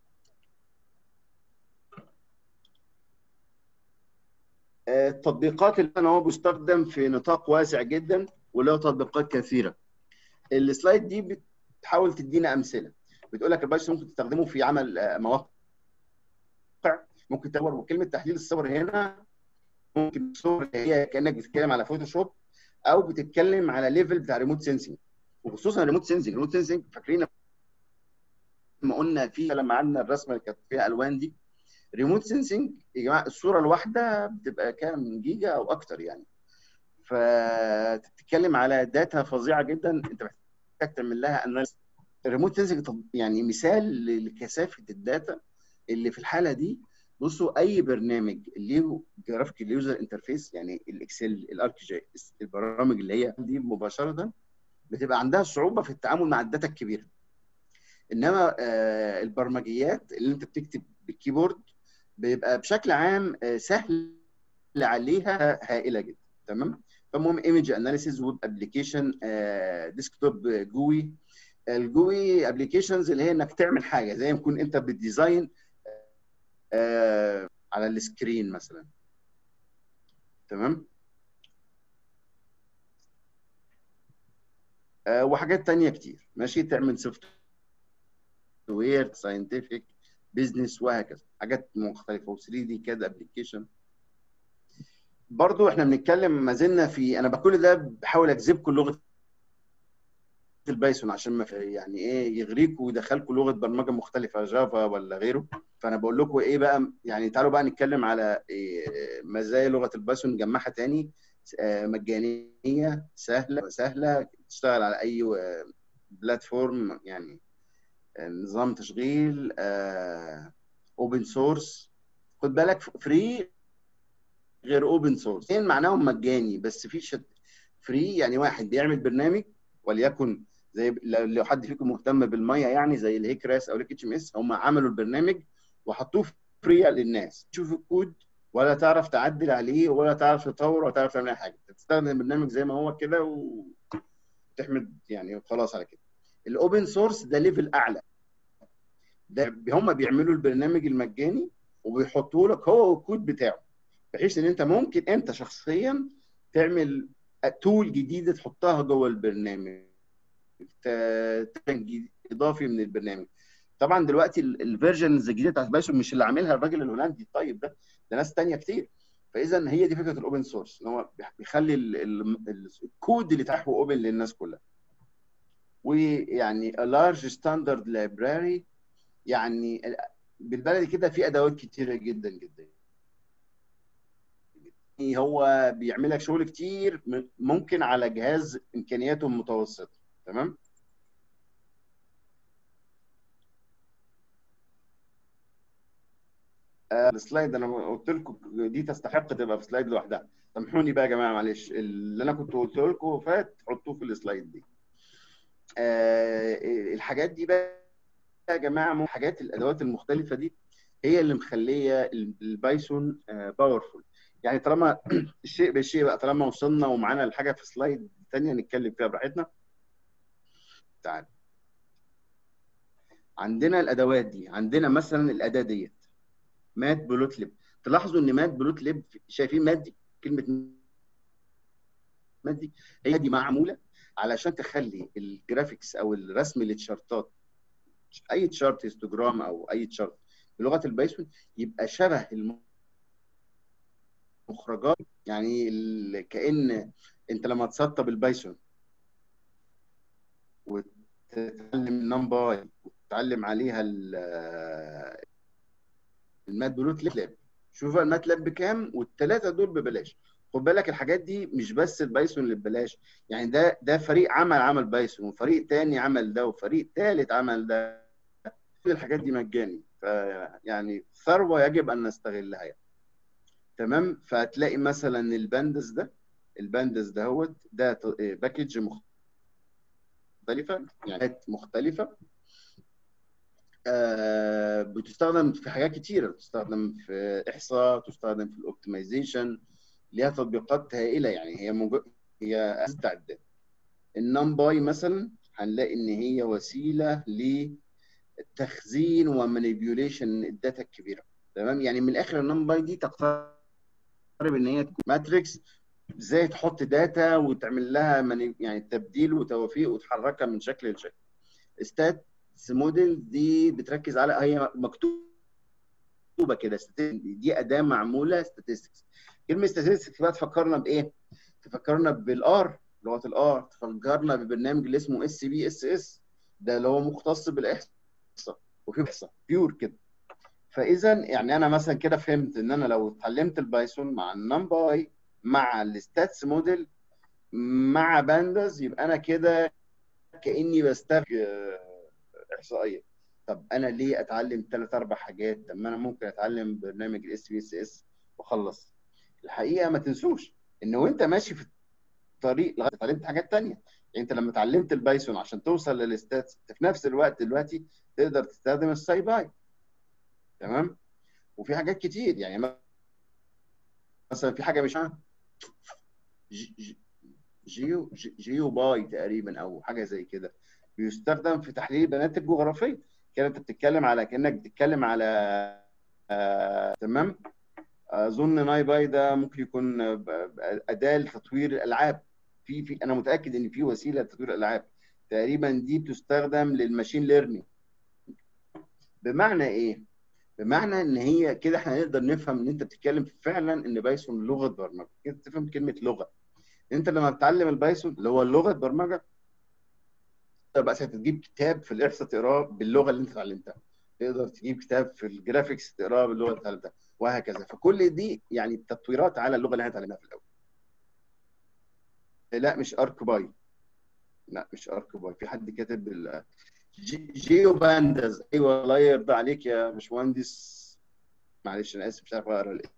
التطبيقات اللي انا هو بيستخدم في نطاق واسع جدا وله تطبيقات كثيره السلايد دي بتحاول تدينا امثله بتقول لك البايثون ممكن تستخدمه في عمل مواقع ممكن تصور وكلمه تحليل الصور هنا ممكن الصور هي كانك بتتكلم على فوتوشوب او بتتكلم على ليفل بتاع ريموت سensing وخصوصا ريموت سensing ريموت سensing فاكرين لما قلنا فيه لما عملنا الرسمه اللي كانت فيها الوان دي ريموت سensing يا جماعه الصوره الواحده بتبقى كام جيجا او اكتر يعني فتتكلم على داتا فظيعه جدا انت محتاج تعمل لها اناليسيس الريموت سensing يعني مثال لكثافه الداتا اللي في الحاله دي بصوا اي برنامج ليه جرافيكال يوزر انترفيس يعني الاكسل الارك جي البرامج اللي هي دي مباشره بتبقى عندها صعوبه في التعامل مع الداتا الكبيره انما آه البرمجيات اللي انت بتكتب بالكيبورد بيبقى بشكل عام آه سهل عليها هائله جدا تمام فالمهم ايمج اناليسيز ويب ابلكيشن ديسكتوب جوي الجوي ابلكيشنز اللي هي انك تعمل حاجه زي ما تكون انت بتديزاين آه على السكرين مثلا تمام آه وحاجات تانية كتير ماشي تعمل سوفت وير ساينتفك بزنس وهكذا حاجات مختلفه و3 دي كاد ابلكيشن برضو احنا بنتكلم ما زلنا في انا بكل ده بحاول اجذبكم لغه البايثون عشان ما يعني ايه يغريكم ويدخلكم لغه برمجه مختلفه جافا ولا غيره فانا بقول لكم ايه بقى يعني تعالوا بقى نتكلم على إيه مزايا لغه البايثون نجمعها تاني مجانيه سهله سهله تشتغل على اي بلاتفورم يعني نظام تشغيل اوبن سورس خد بالك فري غير اوبن سورس معناهم مجاني بس في شت فري يعني واحد بيعمل برنامج وليكن زي لو حد فيكم مهتم بالميه يعني زي الهيكراس او الاتش ام اس هم عملوا البرنامج وحطوه فري للناس تشوف الكود ولا تعرف تعدل عليه ولا تعرف تطور ولا تعرف تعمل اي حاجه تستخدم البرنامج زي ما هو كده وتحمد يعني خلاص على كده الاوبن سورس ده ليفل اعلى ده هم بيعملوا البرنامج المجاني وبيحطوا لك هو الكود بتاعه بحيث ان انت ممكن انت شخصيا تعمل تول جديده تحطها جوه البرنامج اضافي من البرنامج طبعا دلوقتي الفيرجنز الجديده بتاعت بايثون مش اللي عاملها الراجل الهولندي الطيب ده ده ناس ثانيه كتير فاذا هي دي فكره الاوبن سورس ان هو بيخلي الكود اللي تحته اوبن للناس كلها ويعني لارج ستاندرد لايبراري يعني بالبلدي كده في ادوات كتيره جدا جدا هو بيعمل لك شغل كتير ممكن على جهاز امكانياته متوسطه تمام آه السلايد انا قلت لكم دي تستحق تبقى في سلايد لوحدها سامحوني بقى يا جماعه معلش اللي انا كنت قلت لكم فات حطوه في السلايد دي آه الحاجات دي بقى يا جماعه حاجات الادوات المختلفه دي هي اللي مخليه البايثون باورفول يعني طالما الشيء بالشيء بقى طالما وصلنا ومعانا الحاجه في سلايد ثانيه نتكلم فيها براحتنا تعال عندنا الادوات دي عندنا مثلا الاداه ديت مات بلوت ليب تلاحظوا ان مات بلوت ليب شايفين مات دي كلمه مات دي هي دي معموله علشان تخلي الجرافيكس او الرسم للتشارتات اي تشارت هيستوجرام او اي تشارت بلغه البايثون يبقى شبه المخرجات يعني كان انت لما تسطب البايثون وتتعلم النمباي وتتعلم عليها المات بلوت لاب شوف بقى المات لاب بكام والثلاثه دول ببلاش خد بالك الحاجات دي مش بس البايثون اللي ببلاش يعني ده ده فريق عمل عمل بايثون وفريق تاني عمل ده وفريق ثالث عمل ده كل الحاجات دي مجاني فيعني ثروه يجب ان نستغلها يعني. تمام فهتلاقي مثلا الباندس ده الباندس ده هو ده باكج مختلفه يعني مختلفه آه بتستخدم في حاجات كتيره بتستخدم في احصاء تستخدم في الاوبتمايزيشن ليها تطبيقات هائله يعني هي موجود هي استعداد النمباي مثلا هنلاقي ان هي وسيله للتخزين ومانيبيوليشن الداتا الكبيره تمام يعني من الاخر النمباي دي تقترب ان هي تكون ماتريكس ازاي تحط داتا وتعمل لها يعني تبديل وتوافيق وتحركها من شكل لشكل ستات موديل دي بتركز على هي مكتوبه كده دي اداه معموله statistics كلمه statistics بقى تفكرنا بايه؟ تفكرنا بالار لغه الار تفكرنا ببرنامج اللي اسمه اس بي اس اس ده اللي هو مختص بالاحصاء وفي احصاء بيور كده فاذا يعني انا مثلا كده فهمت ان انا لو اتعلمت البايثون مع النمباي مع الستاتس موديل مع بانداز يبقى انا كده كاني بستخدم احصائيه طب انا ليه اتعلم ثلاث اربع حاجات طب ما انا ممكن اتعلم برنامج الاس بي اس اس واخلص الحقيقه ما تنسوش ان وانت ماشي في الطريق لغايه اتعلمت حاجات ثانيه يعني انت لما اتعلمت البايثون عشان توصل للستاتس في نفس الوقت دلوقتي تقدر تستخدم الساي باي تمام وفي حاجات كتير يعني مثلا في حاجه مش جيو جيو باي تقريبا او حاجه زي كده بيستخدم في تحليل البيانات الجغرافيه كده انت بتتكلم على كانك بتتكلم على آه، تمام اظن ناي باي ده ممكن يكون اداه لتطوير الالعاب في في انا متاكد ان في وسيله لتطوير الالعاب تقريبا دي بتستخدم للماشين ليرنينج بمعنى ايه بمعنى ان هي كده احنا نقدر نفهم ان انت بتتكلم فعلا ان بايثون لغه برمجه كده تفهم كلمه لغه انت لما بتتعلم البايثون اللي هو لغه برمجه بقى تجيب كتاب في الاحصاء تقراه باللغه اللي انت اتعلمتها تقدر تجيب كتاب في الجرافيكس تقراه باللغه اللي اتعلمتها وهكذا فكل دي يعني تطويرات على اللغه اللي احنا اتعلمناها في الاول لا مش ارك باي لا مش ارك باي في حد كاتب ال... جي... جيو بانداز ايوه الله يرضى عليك يا باشمهندس معلش انا اسف مش عارف اقرا الاسم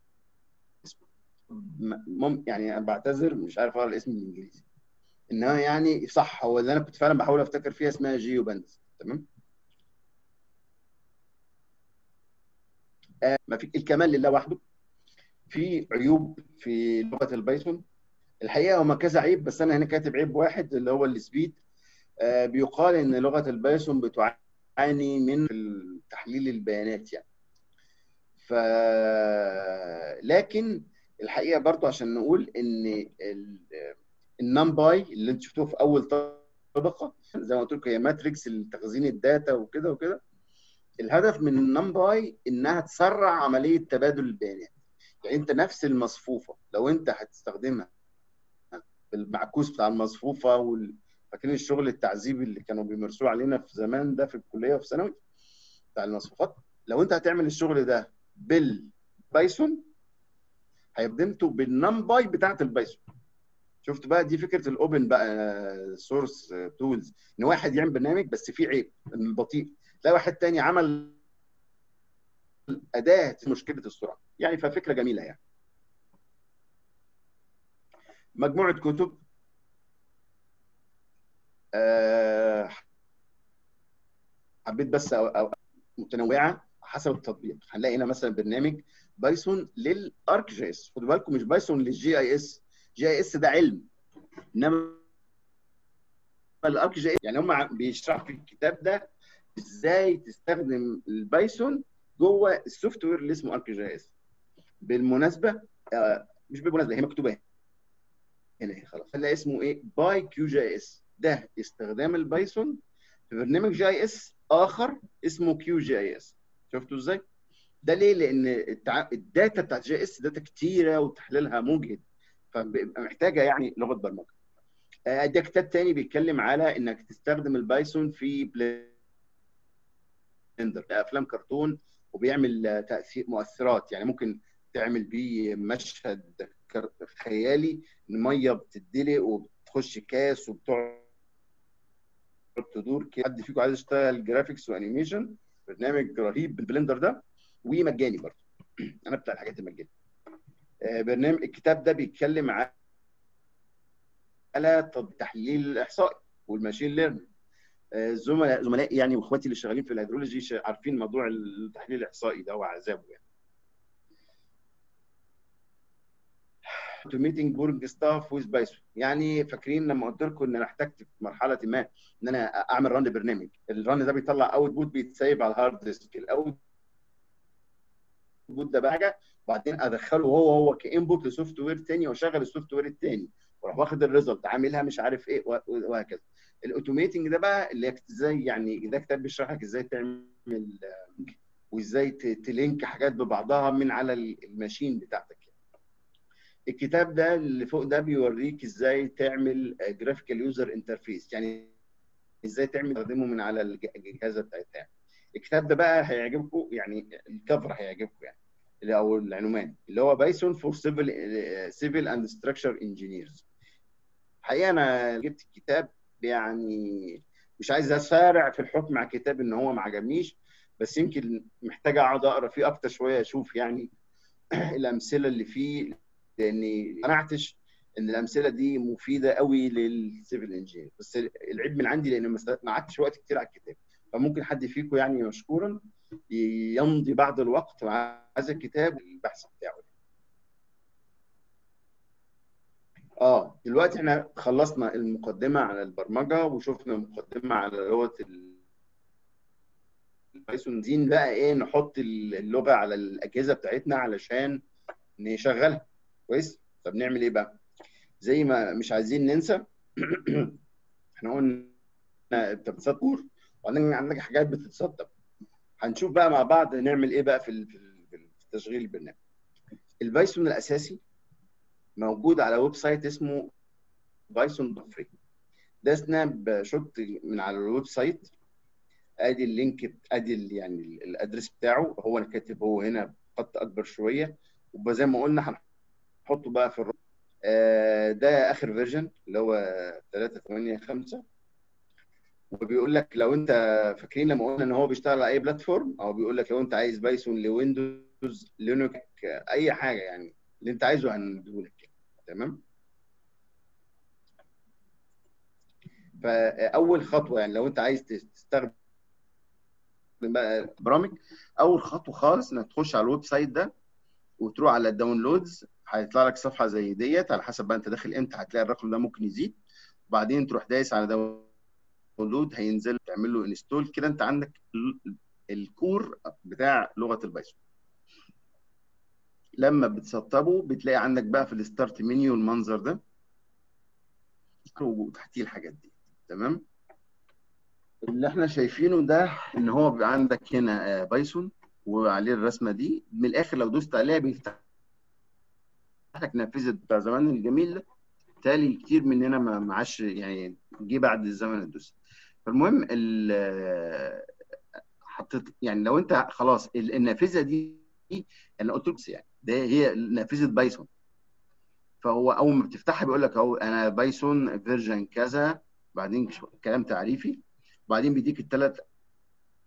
مم يعني انا بعتذر مش عارف اقرا الاسم بالانجليزي انها يعني صح هو اللي انا كنت فعلا بحاول افتكر فيها اسمها جيو بانداز تمام آه ما في الكمال لله وحده في عيوب في لغه البايثون الحقيقه هما كذا عيب بس انا هنا كاتب عيب واحد اللي هو السبيد آه بيقال ان لغه البايثون بتعاني من تحليل البيانات يعني ف لكن الحقيقه برضو عشان نقول ان النمباي اللي انتوا شفتوه في اول طبقه زي ما قلت لكم هي ماتريكس لتخزين الداتا وكده وكده الهدف من النمباي انها تسرع عمليه تبادل البيانات يعني انت نفس المصفوفه لو انت هتستخدمها بالمعكوس بتاع المصفوفه وال... فاكرين الشغل التعذيبي اللي كانوا بيمارسوه علينا في زمان ده في الكليه وفي ثانوي بتاع المصفوفات لو انت هتعمل الشغل ده بالبايثون هيخدمته بالنمباي بتاعت البايثون شفت بقى دي فكره الاوبن بقى سورس تولز ان واحد يعمل برنامج بس فيه عيب البطيء تلاقي واحد تاني عمل اداه مشكله السرعه يعني ففكره جميله يعني مجموعه كتب أه حبيت بس أو أو متنوعه حسب التطبيق هنلاقي هنا مثلا برنامج بايثون للارك جي اس خدوا بالكم مش بايثون للجي اي اس جي اي اس ده علم انما الارك جي يعني هم بيشرحوا في الكتاب ده ازاي تستخدم البايثون جوه السوفت وير اللي اسمه ارك جي اس بالمناسبه آه مش بالمناسبه هي مكتوبه هنا هنا خلاص هنلاقي اسمه ايه باي كيو جي اس ده استخدام البايثون في برنامج جي اي اس اخر اسمه كيو جي اي اس شفتوا ازاي؟ ده ليه؟ لان التع... الداتا بتاعت جي اس داتا كتيره وتحليلها مجهد فبيبقى محتاجه يعني لغه برمجه. آه ده كتاب تاني بيتكلم على انك تستخدم البايثون في بلندر افلام كرتون وبيعمل تاثير مؤثرات يعني ممكن تعمل بيه مشهد خيالي ان ميه بتدلق وبتخش كاس وبتقعد تدور كده حد فيكم عايز يشتغل جرافيكس وانيميشن برنامج رهيب بالبلندر ده ومجاني برضه انا بتاع الحاجات المجانيه برنامج الكتاب ده بيتكلم على التحليل الاحصائي والماشين ليرنينج زملاء زملائي يعني واخواتي اللي شغالين في الهيدرولوجي عارفين موضوع التحليل الاحصائي ده وعذابه يعني اوتوميتنج بورج ستاف ويز بايثون يعني فاكرين لما قلت لكم ان انا احتجت في مرحله ما ان انا اعمل ران لبرنامج الران ده بيطلع اوت بوت بيتسيب على الهارد ديسك الاوت بوت ده بقى حاجه وبعدين ادخله هو هو كانبوت لسوفت وير ثاني واشغل السوفت وير الثاني واروح واخد الريزلت عاملها مش عارف ايه وهكذا الاوتوميتنج ده بقى اللي ازاي يعني ده كتاب بيشرح لك ازاي تعمل وازاي تلينك حاجات ببعضها من على الماشين بتاعتك الكتاب ده اللي فوق ده بيوريك ازاي تعمل جرافيكال يوزر انترفيس يعني ازاي تعمل تستخدمه من على الجهازه بتاعتها الكتاب ده بقى هيعجبكم يعني الكفر هيعجبكم يعني اللي او العنوان اللي هو بايثون فور سيفل سيفل اند ستراكشر انجينيرز الحقيقه انا جبت الكتاب يعني مش عايز اسارع في الحكم على الكتاب ان هو ما عجبنيش بس يمكن محتاج اقعد اقرا فيه اكتر شويه اشوف يعني الامثله اللي فيه لاني ما قنعتش ان الامثله دي مفيده قوي للسيفل انجينير بس العيب من عندي لان ما قعدتش وقت كتير على الكتاب فممكن حد فيكم يعني مشكورا يمضي بعض الوقت مع هذا الكتاب والبحث بتاعه اه دلوقتي احنا خلصنا المقدمه على البرمجه وشفنا مقدمه على لغه البايثون دين بقى ايه نحط اللغه على الاجهزه بتاعتنا علشان نشغلها كويس طب نعمل ايه بقى زي ما مش عايزين ننسى احنا قلنا انت بتسطر وبعدين عندك حاجات بتتسطب هنشوف بقى مع بعض نعمل ايه بقى في في تشغيل البرنامج البايثون الاساسي موجود على ويب سايت اسمه بايثون فري ده سناب شوت من على الويب سايت ادي اللينك ادي يعني الادرس بتاعه هو انا كاتب هو هنا خط اكبر شويه وزي ما قلنا هنحطه بقى في الرقم آه ده اخر فيرجن اللي هو 3.8.5 وبيقول لك لو انت فاكرين لما قلنا ان هو بيشتغل على اي بلاتفورم او بيقول لك لو انت عايز بايثون لويندوز لينوكس اي حاجه يعني اللي انت عايزه هنديهولك تمام فاول خطوه يعني لو انت عايز تستخدم بقى برامج اول خطوه خالص انك تخش على الويب سايت ده وتروح على الداونلودز هيطلع لك صفحه زي ديت على حسب بقى انت داخل امتى هتلاقي الرقم ده ممكن يزيد وبعدين تروح دايس على داونلود هينزل تعمل له انستول كده انت عندك الكور بتاع لغه البايثون لما بتسطبه بتلاقي عندك بقى في الستارت منيو المنظر ده وتحتيه الحاجات دي تمام اللي احنا شايفينه ده ان هو بيبقى عندك هنا بايثون وعليه الرسمه دي من الاخر لو دوست عليها بيفتح لك نافذه بتاع زمان الجميل ده بالتالي كتير مننا ما معاش يعني جه بعد الزمن الدوس فالمهم حطيت يعني لو انت خلاص النافذه دي انا قلت لك يعني ده هي نافذه بايثون فهو اول ما بتفتحها بيقول لك اهو انا بايثون فيرجن كذا بعدين كلام تعريفي وبعدين بيديك الثلاث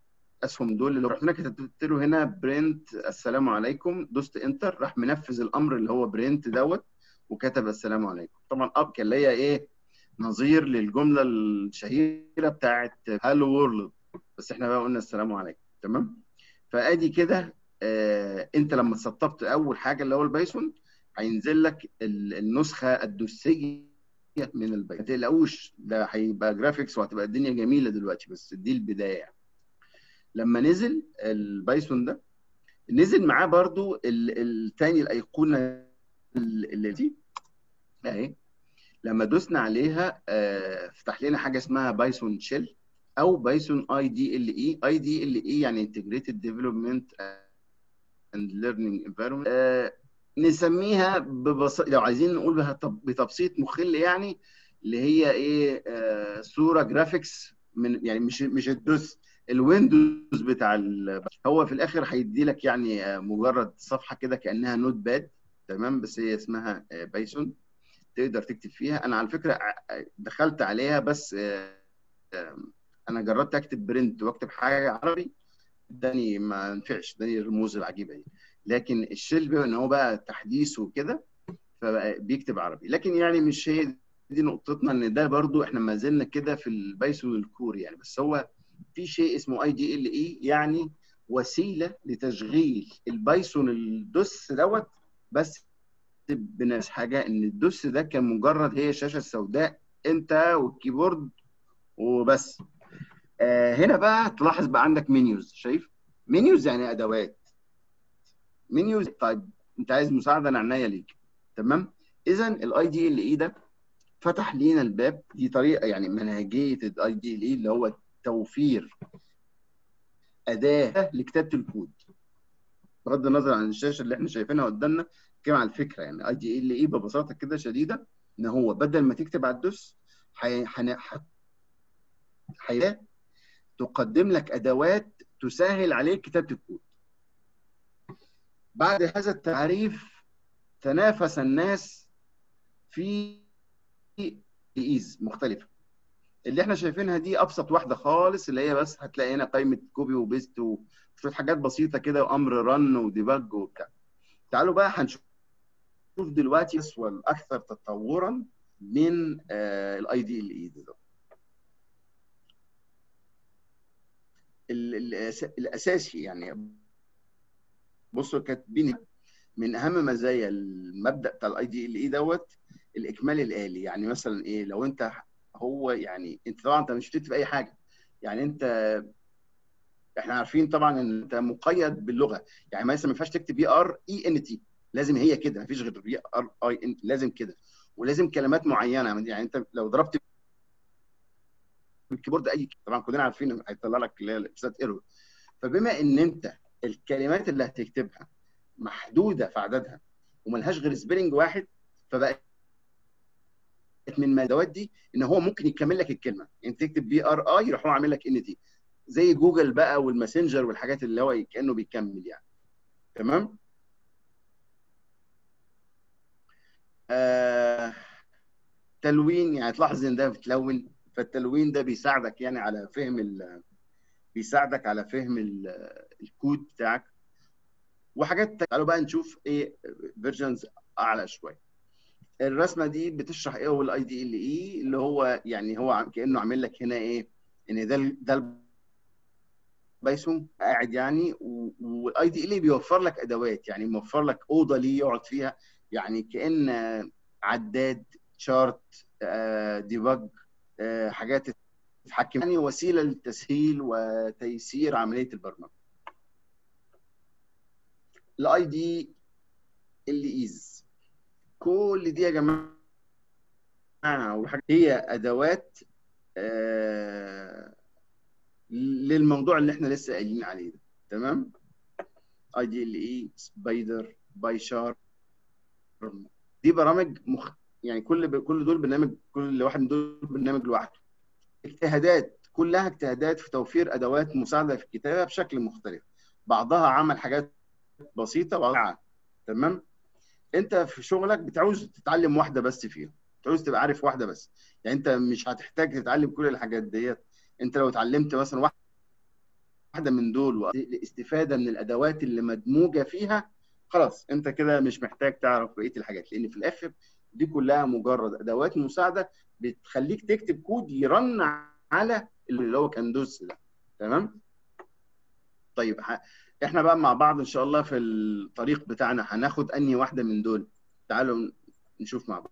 اسهم دول اللي رحنا كتبت له هنا برنت السلام عليكم دوست انتر راح منفذ الامر اللي هو برنت دوت وكتب السلام عليكم طبعا اب كان ليا ايه نظير للجمله الشهيره بتاعت هالو وورلد بس احنا بقى قلنا السلام عليكم تمام فادي كده آه انت لما سطبت اول حاجه اللي هو البايثون هينزل لك النسخه الدوسيه من البايثون ما تقلقوش ده هيبقى جرافيكس وهتبقى الدنيا جميله دلوقتي بس دي البدايه يعني. لما نزل البايثون ده نزل معاه برضو الثاني الايقونه اللي دي اهي لما دوسنا عليها آه فتح لنا حاجه اسمها بايثون شيل او بايثون اي دي ال اي اي دي ال اي يعني انتجريتد ديفلوبمنت اند ليرنينج انفايرمنت نسميها ببساطه لو عايزين نقول بتبسيط مخل يعني اللي هي ايه آه صوره جرافيكس من يعني مش مش الدوس الويندوز بتاع هو في الاخر هيدي لك يعني مجرد صفحه كده كانها نوت باد تمام بس هي اسمها بايثون تقدر تكتب فيها انا على فكره دخلت عليها بس انا جربت اكتب برنت واكتب حاجه عربي اداني ما نفعش اداني الرموز العجيبه دي لكن الشيل بقى ان هو بقى تحديث وكده فبقى بيكتب عربي لكن يعني مش هي دي نقطتنا ان ده برضو احنا ما زلنا كده في البايثون الكوري يعني بس هو في شيء اسمه اي دي ال اي يعني وسيله لتشغيل البايثون الدوس دوت بس بنفس حاجه ان الدوس ده كان مجرد هي الشاشه السوداء انت والكيبورد وبس آه هنا بقى تلاحظ بقى عندك منيوز شايف منيوز يعني ادوات منيوز طيب انت عايز مساعده انا عنيا ليك تمام اذا الاي دي ال اي ده فتح لينا الباب دي طريقه يعني منهجيه الاي دي ال اي اللي هو توفير اداه لكتابه الكود بغض النظر عن الشاشه اللي احنا شايفينها قدامنا كلام على الفكره يعني اي دي ال اي ببساطه كده شديده ان هو بدل ما تكتب على الدوس حي... حن... حي... تقدم لك ادوات تسهل عليك كتابه الكود بعد هذا التعريف تنافس الناس في ايز مختلفه اللي احنا شايفينها دي ابسط واحده خالص اللي هي بس هتلاقي هنا قائمه كوبي وبيست وشويه حاجات بسيطه كده وامر رن وديباج وبتاع تعالوا بقى هنشوف دلوقتي اسوء اكثر تطورا من الاي دي ال اي ده الاساسي يعني بصوا كاتبين من اهم مزايا المبدا بتاع الاي دي ال اي دوت الاكمال الالي يعني مثلا ايه لو انت هو يعني انت طبعا انت مش بتكتب اي حاجه يعني انت احنا عارفين طبعا ان انت مقيد باللغه يعني مثلا ما ينفعش تكتب بي ار اي ان تي لازم هي كده ما فيش غير بي ار اي ان لازم كده ولازم كلمات معينه يعني انت لو ضربت بالكيبورد اي طبعا كلنا عارفين هيطلع لك اللي هي الاكسات ايرور فبما ان انت الكلمات اللي هتكتبها محدوده في عددها وملهاش غير سبيلنج واحد فبقت من الادوات دي ان هو ممكن يكمل لك الكلمه انت تكتب بي ار اي يروح هو عامل لك ان تي زي جوجل بقى والماسنجر والحاجات اللي هو كانه بيكمل يعني تمام آه تلوين يعني تلاحظ ان ده بتلون فالتلوين ده بيساعدك يعني على فهم ال بيساعدك على فهم الكود بتاعك وحاجات تعالوا بقى نشوف ايه فيرجنز اعلى شويه الرسمه دي بتشرح ايه هو الاي دي ال اي اللي هو يعني هو كانه عامل لك هنا ايه ان ده ده بايثون قاعد يعني والاي دي ال اي بيوفر لك ادوات يعني موفر لك اوضه ليه يقعد فيها يعني كان عداد شارت ديباج حاجات تتحكم يعني وسيله للتسهيل وتيسير عمليه البرمجه الاي دي ال ايز كل دي يا جماعه هي ادوات آه للموضوع اللي احنا لسه قايلين عليه ده تمام اي دي ال اي سبايدر باي شارم دي برامج مخ... يعني كل ب... كل دول برنامج كل واحد من دول برنامج لوحده اجتهادات كلها اجتهادات في توفير ادوات مساعده في الكتابه بشكل مختلف بعضها عمل حاجات بسيطه وبعضها تمام انت في شغلك بتعوز تتعلم واحده بس فيهم تعوز تبقى عارف واحده بس يعني انت مش هتحتاج تتعلم كل الحاجات ديت انت لو اتعلمت مثلا واحده من دول والاستفاده من الادوات اللي مدموجه فيها خلاص انت كده مش محتاج تعرف بقيه الحاجات لان في الاخر دي كلها مجرد ادوات مساعده بتخليك تكتب كود يرن على اللي هو كاندوس ده تمام طيب احنا بقى مع بعض ان شاء الله في الطريق بتاعنا هناخد انهي واحده من دول تعالوا نشوف مع بعض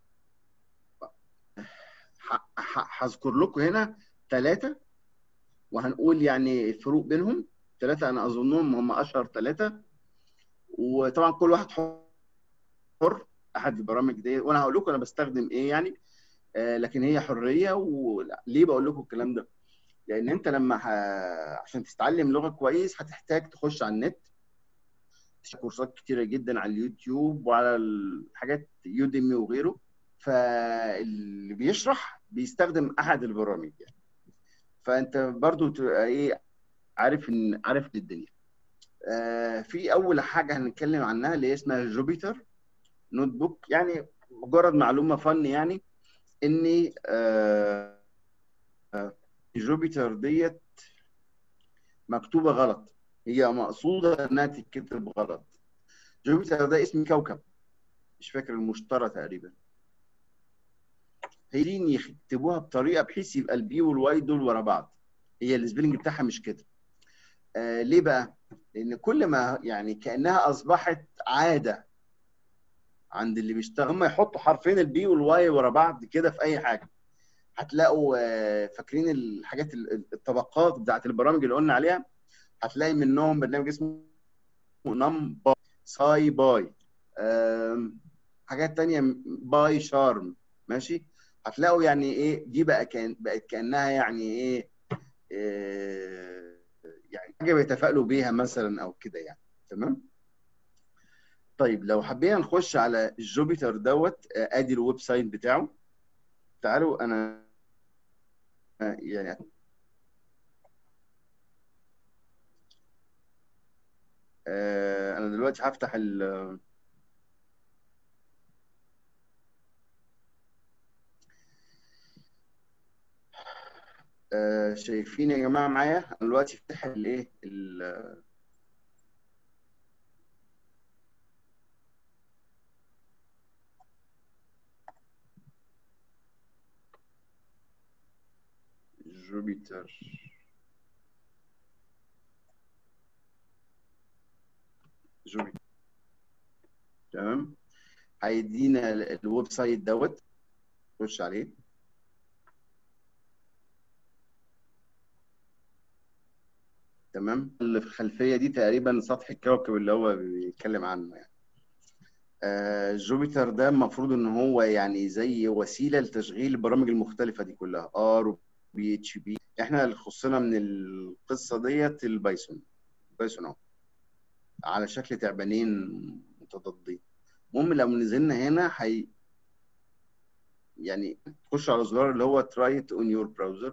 هذكر لكم هنا ثلاثه وهنقول يعني الفروق بينهم ثلاثه انا اظنهم هم اشهر ثلاثه وطبعا كل واحد حر احد البرامج دي وانا هقول لكم انا بستخدم ايه يعني آه لكن هي حريه وليه بقول لكم الكلام ده؟ لان انت لما ح... عشان تتعلم لغه كويس هتحتاج تخش على النت كورسات كتيره جدا على اليوتيوب وعلى الحاجات يوديمي وغيره فاللي بيشرح بيستخدم احد البرامج يعني فانت برضو تبقى ايه عارف ان عارف الدنيا آه في اول حاجه هنتكلم عنها اللي هي اسمها جوبيتر نوت بوك يعني مجرد معلومه فن يعني اني آه آه جوبيتر ديت مكتوبه غلط هي مقصوده انها تتكتب غلط جوبيتر ده اسم كوكب مش فاكر المشتري تقريبا هيرين يكتبوها بطريقه بحيث يبقى البي والواي دول ورا بعض هي السبيلنج بتاعها مش كده آه ليه بقى؟ لان كل ما يعني كانها اصبحت عاده عند اللي بيشتغل هم يحطوا حرفين البي والواي ورا بعض كده في اي حاجه هتلاقوا آه فاكرين الحاجات الطبقات بتاعت البرامج اللي قلنا عليها هتلاقي منهم برنامج اسمه نم باي ساي باي حاجات تانية باي شارم ماشي هتلاقوا يعني ايه دي بقى كان بقت كانها يعني ايه, إيه يعني حاجه بيتفائلوا بيها مثلا او كده يعني تمام طيب لو حبينا نخش على الجوبيتر دوت ادي الويب سايت بتاعه تعالوا انا يعني انا دلوقتي هفتح ال شايفين يا جماعه معايا انا دلوقتي فاتح الايه جوبيتر جوبيتر تمام هيدينا الويب سايت دوت خش عليه تمام اللي في الخلفيه دي تقريبا سطح الكوكب اللي هو بيتكلم عنه يعني آه جوبيتر ده المفروض ان هو يعني زي وسيله لتشغيل البرامج المختلفه دي كلها ار وبي اتش بي احنا اللي خصنا من القصه ديت البايثون بايثون اهو على شكل تعبانين متضادين المهم لو نزلنا هنا هي يعني تخش على الزرار اللي هو try it on your browser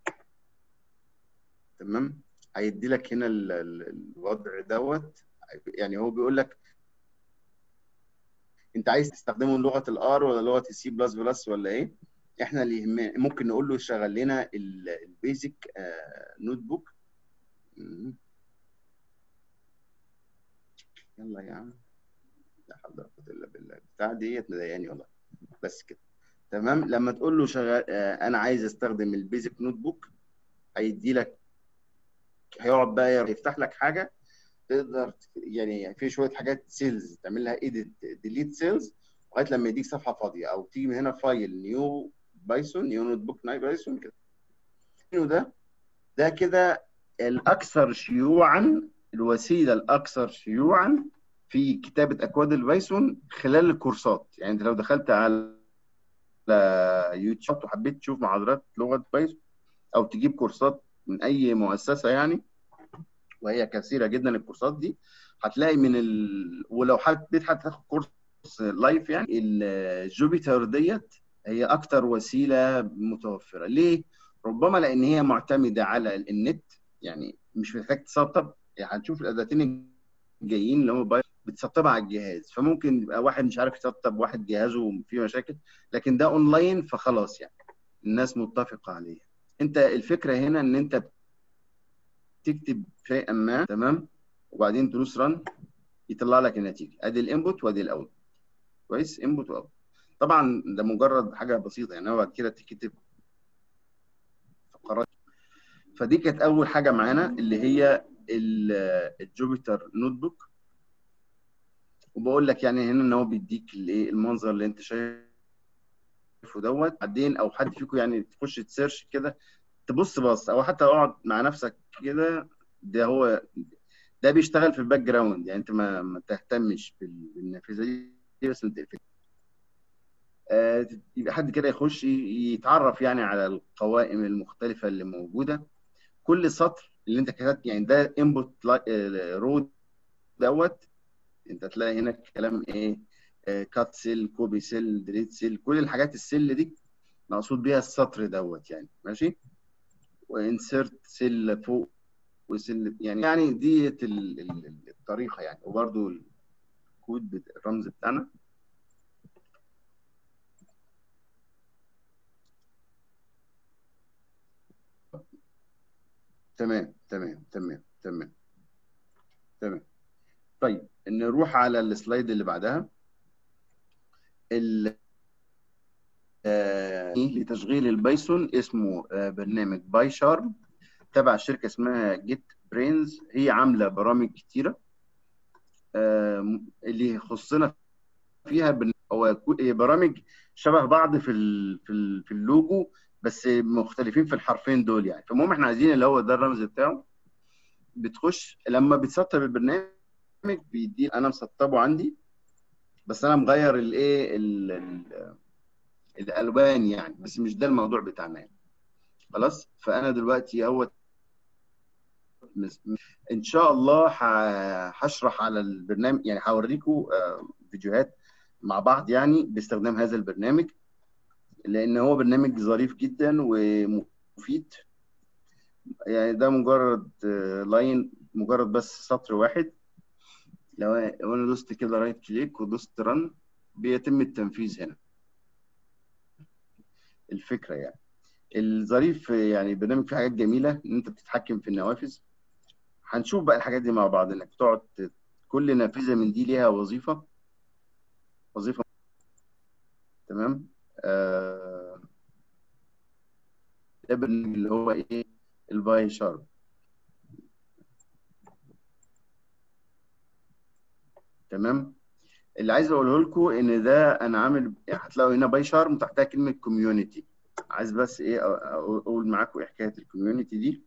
تمام هيدي لك هنا الوضع دوت يعني هو بيقول لك انت عايز تستخدمه لغه الار ولا لغه السي بلس بلس ولا ايه احنا اللي يهمنا ممكن نقول له شغل لنا البيزك نوت بوك يلا يا عم لا حول ولا قوه الا بالله بتاع ديت مضايقاني والله بس كده تمام لما تقول له شغال آه انا عايز استخدم البيزك نوت بوك هيدي لك هيقعد بقى يفتح لك حاجه تقدر يعني في شويه حاجات سيلز تعمل لها ايديت ديليت سيلز لغايه لما يديك صفحه فاضيه او تيجي من هنا فايل نيو بايثون نيو نوت بوك ناي بايثون كده ده ده كده الاكثر شيوعا الوسيله الاكثر شيوعا في كتابه اكواد البايثون خلال الكورسات يعني انت لو دخلت على يوتيوب وحبيت تشوف محاضرات لغه بايثون او تجيب كورسات من اي مؤسسه يعني وهي كثيره جدا الكورسات دي هتلاقي من ال... ولو حبيت حتى تاخد كورس لايف يعني الجوبيتر ديت هي اكتر وسيله متوفره ليه ربما لان هي معتمده على النت يعني مش محتاج تسطب يعني هنشوف الاداتين الجايين اللي هم بتسطبها على الجهاز فممكن يبقى واحد مش عارف يسطب واحد جهازه فيه مشاكل لكن ده اونلاين فخلاص يعني الناس متفقه عليه انت الفكره هنا ان انت تكتب شيئا ما تمام وبعدين تدوس رن يطلع لك النتيجه ادي الانبوت وادي الاوت كويس انبوت واوت طبعا ده مجرد حاجه بسيطه يعني هو بعد كده تكتب فقرات فدي كانت اول حاجه معانا اللي هي الجوبيتر نوت بوك وبقول لك يعني هنا ان هو بيديك الايه المنظر اللي انت شايفه دوت بعدين او حد فيكم يعني تخش تسيرش كده تبص بص او حتى اقعد مع نفسك كده ده هو ده بيشتغل في الباك جراوند يعني انت ما, ما تهتمش بالنافذه دي بس ما تقفل آه يبقى حد كده يخش يتعرف يعني على القوائم المختلفه اللي موجوده كل سطر اللي انت كتبت يعني ده انبوت رو دوت انت تلاقي هنا كلام ايه كات سيل كوبي سيل دريت سيل كل الحاجات السيل دي مقصود بيها السطر دوت يعني ماشي وانسرت سيل فوق وسيل يعني يعني ديت الطريقه يعني وبرده الكود الرمز بتاعنا تمام تمام تمام تمام تمام طيب نروح على السلايد اللي بعدها ال آه لتشغيل البايثون اسمه آه برنامج باي شارم تبع شركه اسمها جيت برينز هي عامله برامج كتيره آه اللي يخصنا فيها هو برامج شبه بعض في ال في, ال في اللوجو بس مختلفين في الحرفين دول يعني فالمهم احنا عايزين اللي هو ده الرمز بتاعه بتخش لما بتسطب البرنامج بيدي انا مسطبه عندي بس انا مغير الايه الالوان يعني بس مش ده الموضوع بتاعنا يعني. خلاص فانا دلوقتي هو ان شاء الله هشرح على البرنامج يعني هوريكم فيديوهات مع بعض يعني باستخدام هذا البرنامج لان هو برنامج ظريف جدا ومفيد يعني ده مجرد لاين مجرد بس سطر واحد لو انا دوست كده رايت كليك ودوست رن بيتم التنفيذ هنا الفكره يعني الظريف يعني برنامج فيه حاجات جميله ان انت بتتحكم في النوافذ هنشوف بقى الحاجات دي مع بعض انك تقعد كل نافذه من دي ليها وظيفه وظيفه تمام آه ده برنامج اللي هو ايه الباي شارب تمام اللي عايز اقوله لكم ان ده انا عامل هتلاقوا هنا باي شارم تحتها كلمه كوميونتي عايز بس ايه اقول معاكم ايه حكايه الكوميونتي دي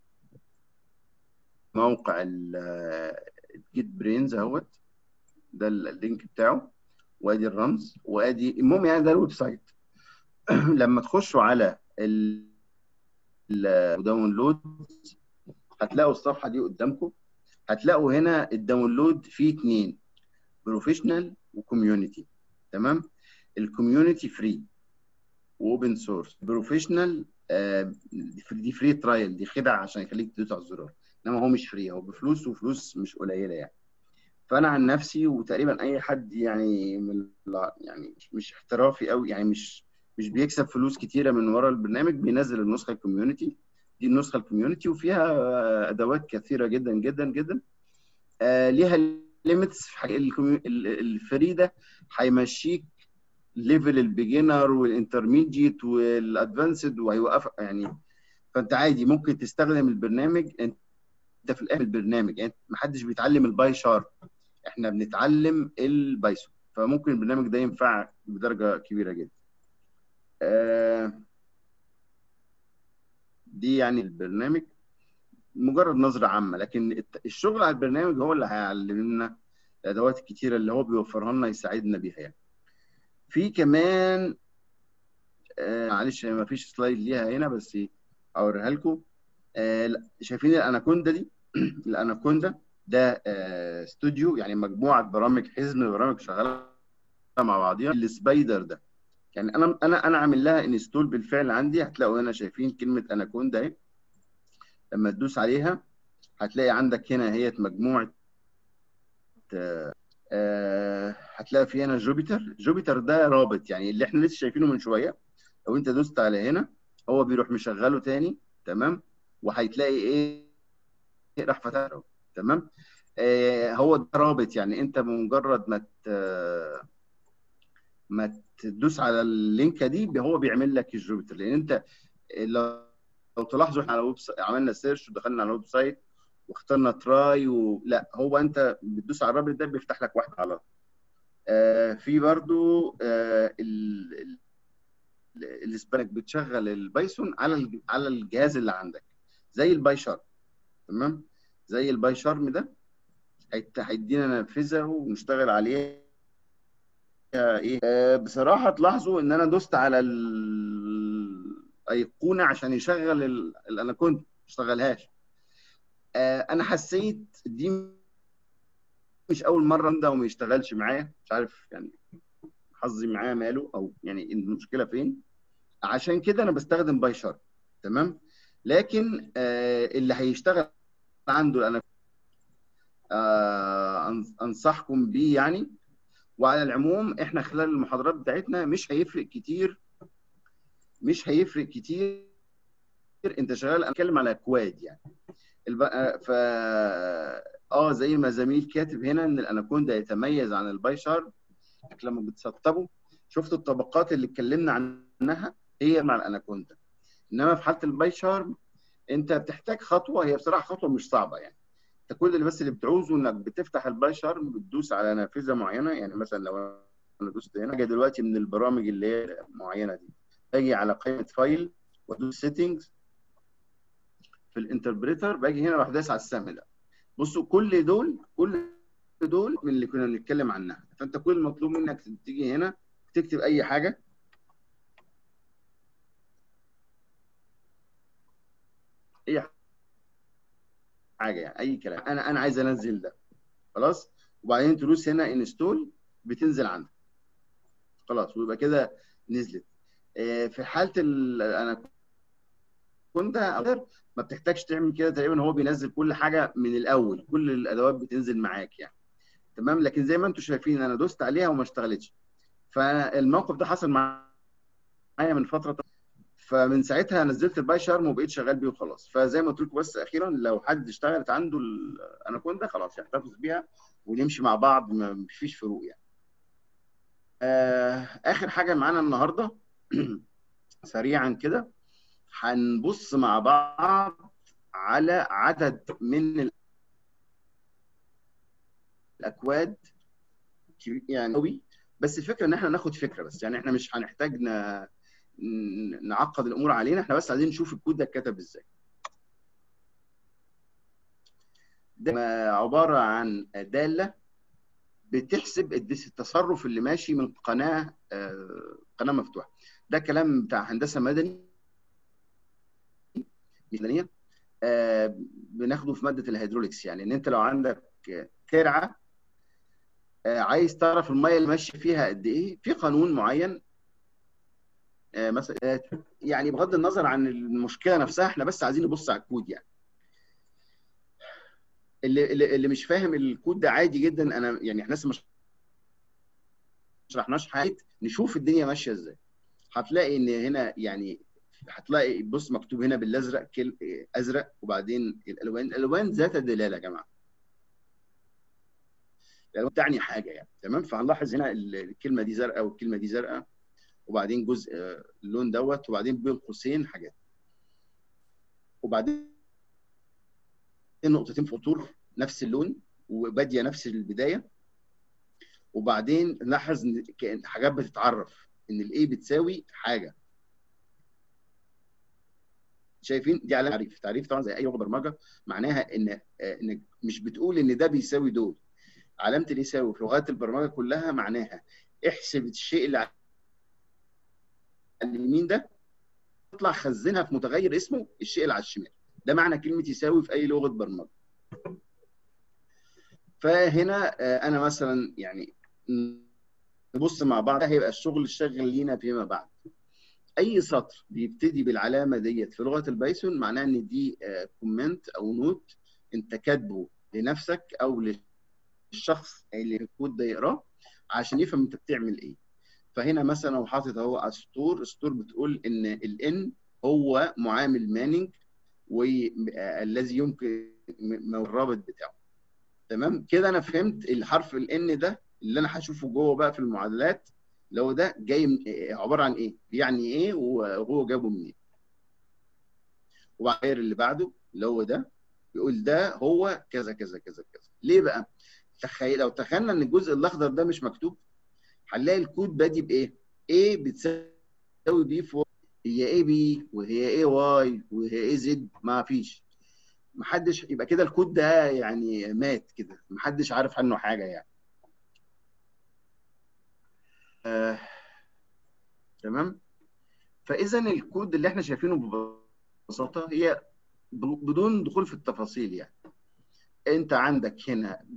موقع الجيت برينز اهوت ده اللينك بتاعه وادي الرمز وادي المهم يعني ده الويب سايت لما تخشوا على الداونلود هتلاقوا الصفحه دي قدامكم هتلاقوا هنا الداونلود فيه اتنين بروفيشنال وكوميونتي تمام الكوميونتي فري واوبن سورس بروفيشنال دي فري ترايل دي خدعه عشان يخليك تدوس على الزرار انما هو مش فري هو بفلوس وفلوس مش قليله يعني فانا عن نفسي وتقريبا اي حد يعني من يعني مش احترافي قوي يعني مش مش بيكسب فلوس كتيره من ورا البرنامج بينزل النسخه الكوميونتي دي النسخه الكوميونتي وفيها ادوات كثيره جدا جدا جدا آه ليها ليميتس الفري ده هيمشيك ليفل البيجنر والانترميديت والادفانسد وهيوقف يعني فانت عادي ممكن تستخدم البرنامج انت في الاخر البرنامج يعني ما حدش بيتعلم الباي شارب احنا بنتعلم البايثون فممكن البرنامج ده ينفع بدرجه كبيره جدا آه دي يعني البرنامج مجرد نظره عامه لكن الشغل على البرنامج هو اللي هيعلمنا الادوات الكتيره اللي هو بيوفرها لنا يساعدنا بيها يعني. في كمان آه معلش ما فيش سلايد ليها هنا بس اوريها لكم آه شايفين الاناكوندا دي الاناكوندا ده آه استوديو يعني مجموعه برامج حزم برامج شغاله مع بعضيها السبايدر ده يعني انا انا انا عامل لها انستول بالفعل عندي هتلاقوا هنا شايفين كلمه اناكوندا اهي لما تدوس عليها هتلاقي عندك هنا هي مجموعه آه هتلاقي في هنا جوبيتر جوبيتر ده رابط يعني اللي احنا لسه شايفينه من شويه لو انت دوست على هنا هو بيروح مشغله تاني تمام وهتلاقي ايه راح فتح تمام آه هو ده رابط يعني انت بمجرد ما ما تدوس على اللينك دي هو بيعمل لك الجوبيتر لان انت لو لو تلاحظوا احنا على ويب عملنا سيرش ودخلنا على الويب سايت واخترنا تراي ولا هو انت بتدوس على الرابط ده بيفتح لك واحده على آه في برضو آه الاسبانك بتشغل البايثون على على الجهاز اللي عندك زي الباي شارم تمام زي الباي شارم ده هيدينا نافذه ونشتغل عليها ايه آه بصراحه تلاحظوا ان انا دوست على الايقونه عشان يشغل الاناكوندا ما اشتغلهاش آه انا حسيت دي مش اول مره ده وما يشتغلش معايا مش عارف يعني حظي معاه ماله او يعني المشكله فين عشان كده انا بستخدم باي شارك تمام لكن آه اللي هيشتغل عنده انا آه انصحكم بيه يعني وعلى العموم احنا خلال المحاضرات بتاعتنا مش هيفرق كتير مش هيفرق كتير انت شغال انا اتكلم على اكواد يعني ف اه زي ما زميل كاتب هنا ان الاناكوندا يتميز عن الباي شارك لما بتسطبه شفت الطبقات اللي اتكلمنا عنها هي مع الاناكوندا انما في حاله الباي شارم انت بتحتاج خطوه هي بصراحه خطوه مش صعبه يعني انت كل اللي بس اللي بتعوزه انك بتفتح الباي شارم بتدوس على نافذه معينه يعني مثلا لو انا دوست هنا اجي دلوقتي من البرامج اللي هي معينه دي باجي على قائمه فايل وادوس سيتنجز في الانتربريتر باجي هنا اروح دايس على السهم ده بصوا كل دول كل دول من اللي كنا بنتكلم عنها فانت كل المطلوب منك تيجي هنا تكتب اي حاجه اي حاجه يعني اي كلام انا انا عايز انزل ده خلاص وبعدين تدوس هنا انستول بتنزل عندك خلاص ويبقى كده نزلت في حاله انا كنت ما بتحتاجش تعمل كده تقريبا هو بينزل كل حاجه من الاول كل الادوات بتنزل معاك يعني تمام لكن زي ما انتم شايفين انا دوست عليها وما اشتغلتش فالموقف ده حصل معايا من فتره فمن ساعتها نزلت الباي شارم وبقيت شغال بيه وخلاص فزي ما قلت لكم بس اخيرا لو حد اشتغلت عنده الاناكوندا خلاص يحتفظ بيها ونمشي مع بعض ما فيش فروق يعني آه اخر حاجه معانا النهارده سريعا كده هنبص مع بعض على عدد من الاكواد يعني قوي بس الفكره ان احنا ناخد فكره بس يعني احنا مش هنحتاج ن... نعقد الامور علينا احنا بس عايزين نشوف الكود ده اتكتب ازاي ده عباره عن داله بتحسب التصرف اللي ماشي من قناه قناه مفتوحه ده كلام بتاع هندسه مدني مدنيه بناخده في ماده الهيدروليكس يعني ان انت لو عندك ترعه عايز تعرف الميه اللي ماشيه فيها قد ايه في قانون معين مثلا يعني بغض النظر عن المشكله نفسها احنا بس عايزين نبص على الكود يعني اللي اللي مش فاهم الكود ده عادي جدا انا يعني احنا لسه ما شرحناش حاجه نشوف الدنيا ماشيه ازاي هتلاقي ان هنا يعني هتلاقي بص مكتوب هنا بالازرق كل ازرق وبعدين الالوان الالوان ذات الدلاله يا جماعه الالوان تعني حاجه يعني تمام فهنلاحظ هنا الكلمه دي زرقاء والكلمه دي زرقاء وبعدين جزء اللون دوت وبعدين بين قوسين حاجات وبعدين نقطتين فطور نفس اللون وباديه نفس البدايه وبعدين نلاحظ ان كان حاجات بتتعرف ان الاي بتساوي حاجه شايفين دي علامه تعريف تعريف طبعا زي اي لغه برمجه معناها ان انك مش بتقول ان ده بيساوي دول علامه اللي يساوي في لغات البرمجه كلها معناها احسب الشيء اللي على اليمين ده تطلع خزنها في متغير اسمه الشيء اللي على الشمال ده معنى كلمه يساوي في اي لغه برمجه فهنا انا مثلا يعني نبص مع بعض هيبقى الشغل الشاغل لينا فيما بعد اي سطر بيبتدي بالعلامه ديت في لغه البايثون معناه ان دي كومنت او نوت انت كاتبه لنفسك او للشخص اللي الكود ده يقراه عشان يفهم انت بتعمل ايه فهنا مثلا هو حاطط اهو على السطور السطور بتقول ان الان هو معامل ماننج والذي يمكن م- الرابط بتاعه تمام كده انا فهمت الحرف الان ده اللي انا هشوفه جوه بقى في المعادلات اللي هو ده جاي من عباره عن ايه يعني ايه وهو جابه منين وبعدين اللي بعده اللي هو ده يقول ده هو كذا كذا كذا كذا ليه بقى تخيل لو تخيلنا ان الجزء الاخضر ده مش مكتوب هنلاقي الكود بادي بايه A بتساوي بي فوق هي ايه بي وهي ايه واي وهي ايه زد ما فيش محدش يبقى كده الكود ده يعني مات كده محدش عارف عنه حاجه يعني آه. تمام فاذا الكود اللي احنا شايفينه ببساطه هي بدون دخول في التفاصيل يعني انت عندك هنا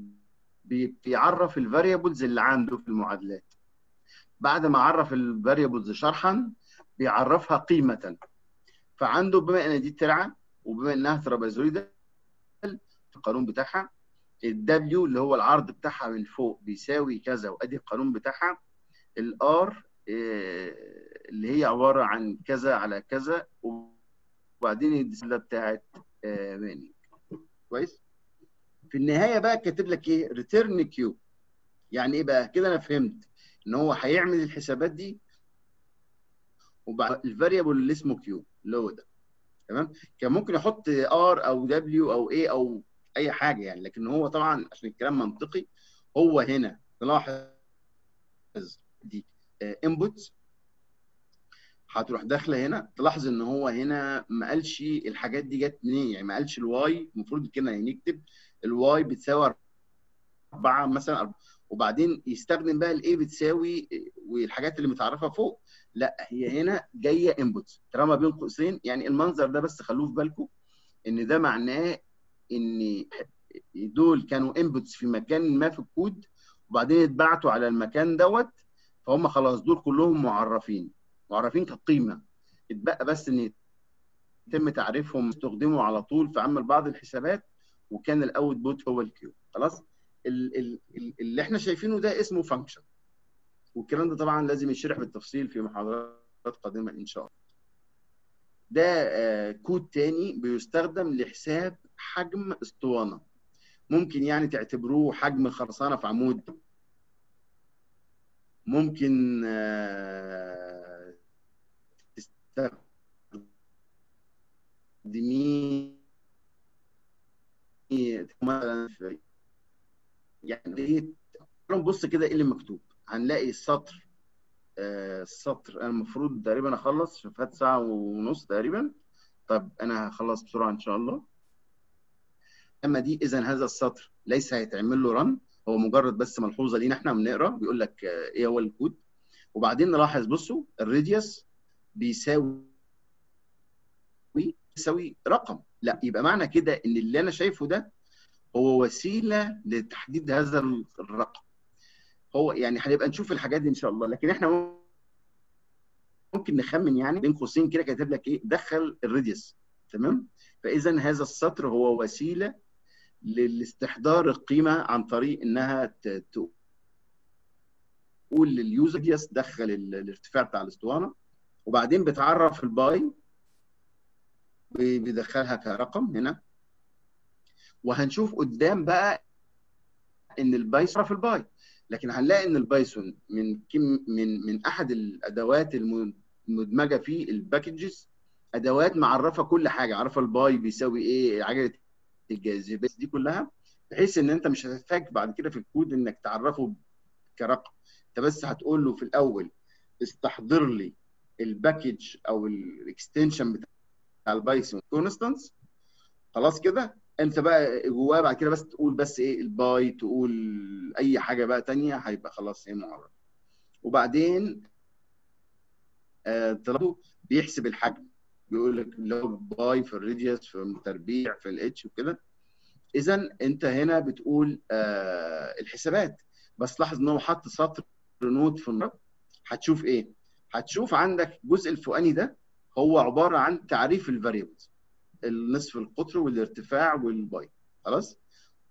بيعرف الفاريبلز اللي عنده في المعادلات بعد ما عرف الفاريبلز شرحا بيعرفها قيمه فعنده بما ان دي ترعه وبما انها ترابيزويدال في القانون بتاعها الدبليو اللي هو العرض بتاعها من فوق بيساوي كذا وادي القانون بتاعها الار اللي هي عباره عن كذا على كذا وبعدين الدسله بتاعت ماني كويس في النهايه بقى كاتب لك ايه ريتيرن كيو يعني ايه بقى كده انا فهمت ان هو هيعمل الحسابات دي وبعد الفاريبل اللي اسمه كيو اللي هو ده تمام كان ممكن يحط ار او دبليو او ايه او اي حاجه يعني لكن هو طبعا عشان الكلام منطقي هو هنا تلاحظ دي انبوتس هتروح داخله هنا تلاحظ ان هو هنا ما قالش الحاجات دي جت منين يعني ما قالش الواي المفروض كده نكتب الواي بتساوي 4 مثلا أربعة. وبعدين يستخدم بقى الايه بتساوي والحاجات اللي متعرفه فوق لا هي هنا جايه انبوتس طالما بين قوسين يعني المنظر ده بس خلوه في بالكم ان ده معناه ان دول كانوا انبوتس في مكان ما في الكود وبعدين اتبعتوا على المكان دوت فهم خلاص دول كلهم معرفين معرفين كقيمه اتبقى بس ان يتم تعريفهم استخدموا على طول في عمل بعض الحسابات وكان الاوت بوت هو الكيو خلاص اللي احنا شايفينه ده اسمه فانكشن والكلام ده طبعا لازم يشرح بالتفصيل في محاضرات قادمه ان شاء الله ده آه كود تاني بيستخدم لحساب حجم اسطوانه ممكن يعني تعتبروه حجم خرسانه في عمود ممكن آه تستخدميه مثلا في يعني نبص كده ايه اللي مكتوب هنلاقي السطر آه السطر انا المفروض تقريبا اخلص فات ساعه ونص تقريبا طب انا هخلص بسرعه ان شاء الله اما دي اذا هذا السطر ليس هيتعمل له رن هو مجرد بس ملحوظه لينا احنا بنقرا بيقول لك آه ايه هو الكود وبعدين نلاحظ بصوا الراديوس بيساوي بيساوي رقم لا يبقى معنى كده ان اللي انا شايفه ده هو وسيله لتحديد هذا الرقم هو يعني هنبقى نشوف الحاجات دي ان شاء الله لكن احنا ممكن نخمن يعني بين قوسين كده كاتب لك ايه دخل الراديوس تمام فاذا هذا السطر هو وسيله لاستحضار القيمه عن طريق انها تقول لليوزر يس دخل الارتفاع بتاع الاسطوانه وبعدين بتعرف الباي بيدخلها كرقم هنا وهنشوف قدام بقى ان البايثون في الباي لكن هنلاقي ان البايثون من كم من من احد الادوات المدمجه في الباكجز ادوات معرفه كل حاجه عارفه الباي بيساوي ايه عجله الجاذبيه دي كلها بحيث ان انت مش هتحتاج بعد كده في الكود انك تعرفه كرقم انت بس هتقول له في الاول استحضر لي الباكج او الاكستنشن بتاع البايثون كونستانس خلاص كده انت بقى جواه بعد كده بس تقول بس ايه الباي تقول اي حاجه بقى تانية هيبقى خلاص هي معرف وبعدين آه طلبه بيحسب الحجم بيقول لك لو باي في الراديوس في التربيع في الاتش وكده اذا انت هنا بتقول آه الحسابات بس لاحظ ان هو حط سطر نوت في النص هتشوف ايه هتشوف عندك الجزء الفوقاني ده هو عباره عن تعريف الفاريبلز النصف القطر والارتفاع والباي خلاص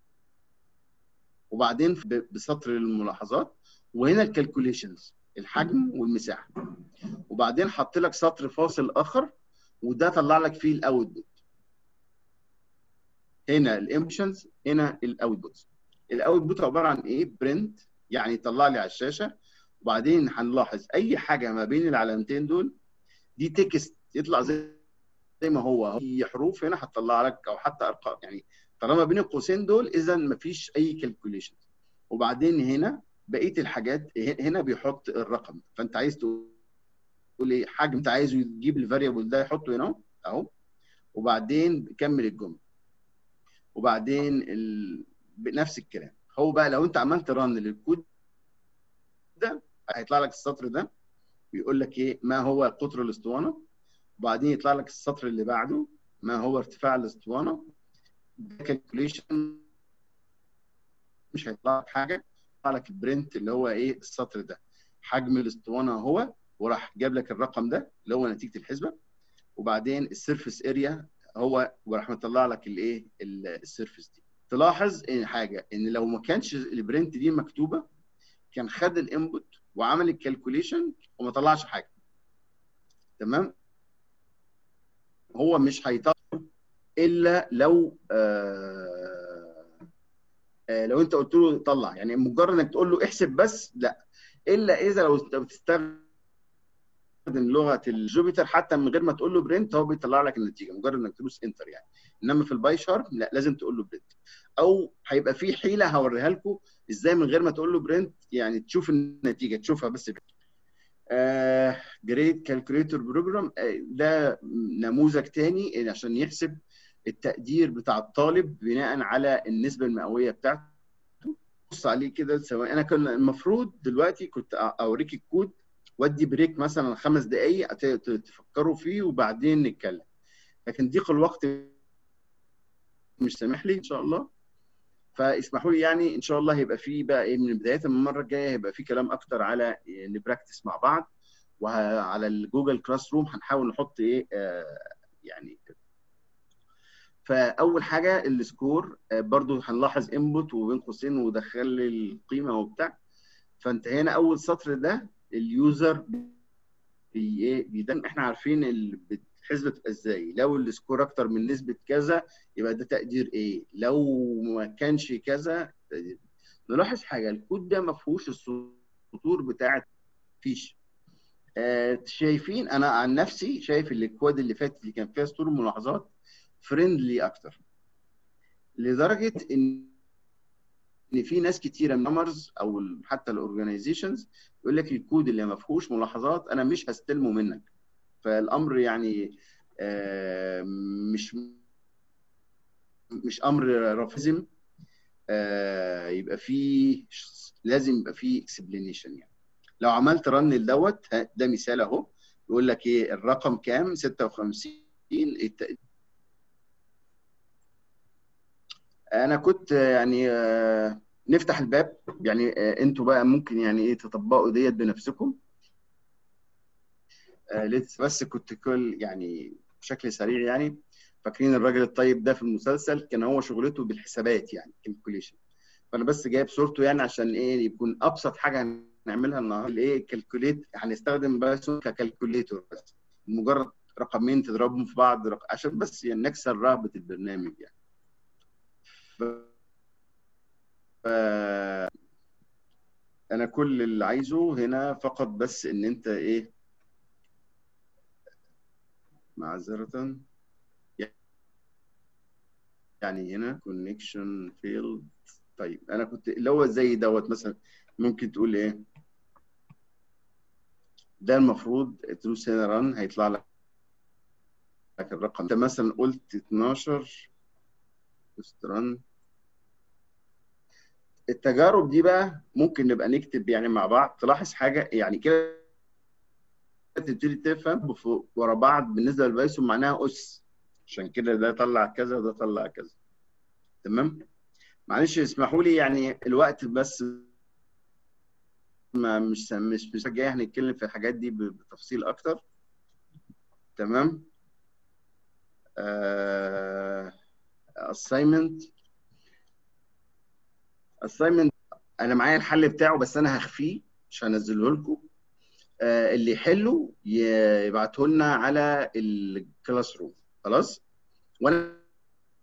وبعدين بسطر الملاحظات وهنا الكالكوليشنز الحجم والمساحه وبعدين حط لك سطر فاصل اخر وده طلع لك فيه الاوت بوت هنا الامبشنز هنا الاوتبوت الاوتبوت عباره عن ايه برنت يعني يطلع لي على الشاشه وبعدين هنلاحظ اي حاجه ما بين العلامتين دول دي تكست يطلع زي زي ما هو هي حروف هنا هتطلع لك او حتى ارقام يعني طالما بين القوسين دول اذا ما فيش اي كالكوليشن وبعدين هنا بقيه الحاجات هنا بيحط الرقم فانت عايز تقول ايه حجم انت عايزه يجيب الفاريبل ده يحطه هنا اهو وبعدين كمل الجمله وبعدين ال... نفس الكلام هو بقى لو انت عملت رن للكود ده هيطلع لك السطر ده بيقول لك ايه ما هو قطر الاسطوانه وبعدين يطلع لك السطر اللي بعده ما هو ارتفاع الاسطوانه ده كالكوليشن مش هيطلع لك حاجه يطلع لك البرنت اللي هو ايه السطر ده حجم الاسطوانه هو وراح جاب لك الرقم ده اللي هو نتيجه الحسبه وبعدين السيرفيس اريا هو وراح مطلع لك الايه السيرفيس دي تلاحظ ان حاجه ان لو ما كانش البرنت دي مكتوبه كان خد الانبوت وعمل الكالكوليشن وما طلعش حاجه تمام هو مش هيطلع الا لو آه آه لو انت قلت له طلع يعني مجرد انك تقول له احسب بس لا الا اذا لو بتستخدم لغه الجوبيتر حتى من غير ما تقول له برنت هو بيطلع لك النتيجه مجرد انك تدوس انتر يعني انما في الباي شارب لا لازم تقول له برنت او هيبقى في حيله هوريها لكم ازاي من غير ما تقول له برنت يعني تشوف النتيجه تشوفها بس جريد كالكوليتور بروجرام ده نموذج تاني عشان يحسب التقدير بتاع الطالب بناء على النسبه المئويه بتاعته بص عليه كده سواء انا كان المفروض دلوقتي كنت اوريك الكود وادي بريك مثلا خمس دقائق تفكروا فيه وبعدين نتكلم لكن ضيق الوقت مش سامح لي ان شاء الله فاسمحوا لي يعني ان شاء الله هيبقى في بقى ايه من بدايه من المره الجايه هيبقى في كلام اكتر على نبراكتس مع بعض وعلى الجوجل كلاس روم هنحاول نحط ايه آه يعني فاول حاجه السكور آه برضو هنلاحظ انبوت وبين قوسين ودخل لي القيمه وبتاع فانت هنا اول سطر ده اليوزر بي ايه بيدن احنا عارفين الحسبه تبقى ازاي لو السكور اكتر من نسبه كذا يبقى ده تقدير ايه لو ما كانش كذا تقدير. نلاحظ حاجه الكود ده ما فيهوش السطور بتاعت فيش آه شايفين انا عن نفسي شايف اللي الكود اللي فات اللي كان فيها سطور ملاحظات فريندلي اكتر لدرجه ان ان في ناس كتيره ميمرز او حتى الاورجنايزيشنز يقول لك الكود اللي ما فيهوش ملاحظات انا مش هستلمه منك فالامر يعني آه مش مش امر رافزم آه يبقى فيه لازم يبقى فيه اكسبلينيشن يعني لو عملت رن لدوت ده مثال اهو يقول لك ايه الرقم كام 56 التقدير انا كنت يعني آه نفتح الباب يعني آه انتوا بقى ممكن يعني ايه تطبقوا ديت بنفسكم آه بس كنت كل يعني بشكل سريع يعني فاكرين الراجل الطيب ده في المسلسل كان هو شغلته بالحسابات يعني كالكوليشن فانا بس جايب صورته يعني عشان ايه يكون ابسط حاجه هنعملها النهارده ايه كالكوليت هنستخدم بس ككالكوليتور بس مجرد رقمين تضربهم في بعض رق... عشان بس يعني نكسر رهبه البرنامج يعني ف... ف... انا كل اللي عايزه هنا فقط بس ان انت ايه معذرة يعني هنا connection failed طيب انا كنت اللي هو زي دوت مثلا ممكن تقول ايه ده المفروض تدوس هنا رن هيطلع لك الرقم انت مثلا قلت 12 دوست رن التجارب دي بقى ممكن نبقى نكتب يعني مع بعض تلاحظ حاجه يعني كده تبتدي تفهم ورا بعض بالنسبه للبايثون معناها اس عشان كده ده طلع كذا وده طلع كذا تمام معلش اسمحوا لي يعني الوقت بس ما مش مش مش جاي هنتكلم في الحاجات دي بتفصيل اكتر تمام آه... assignment assignment انا معايا الحل بتاعه بس انا هخفيه مش هنزله لكم آه اللي يحله يبعته لنا على الكلاس روم خلاص وانا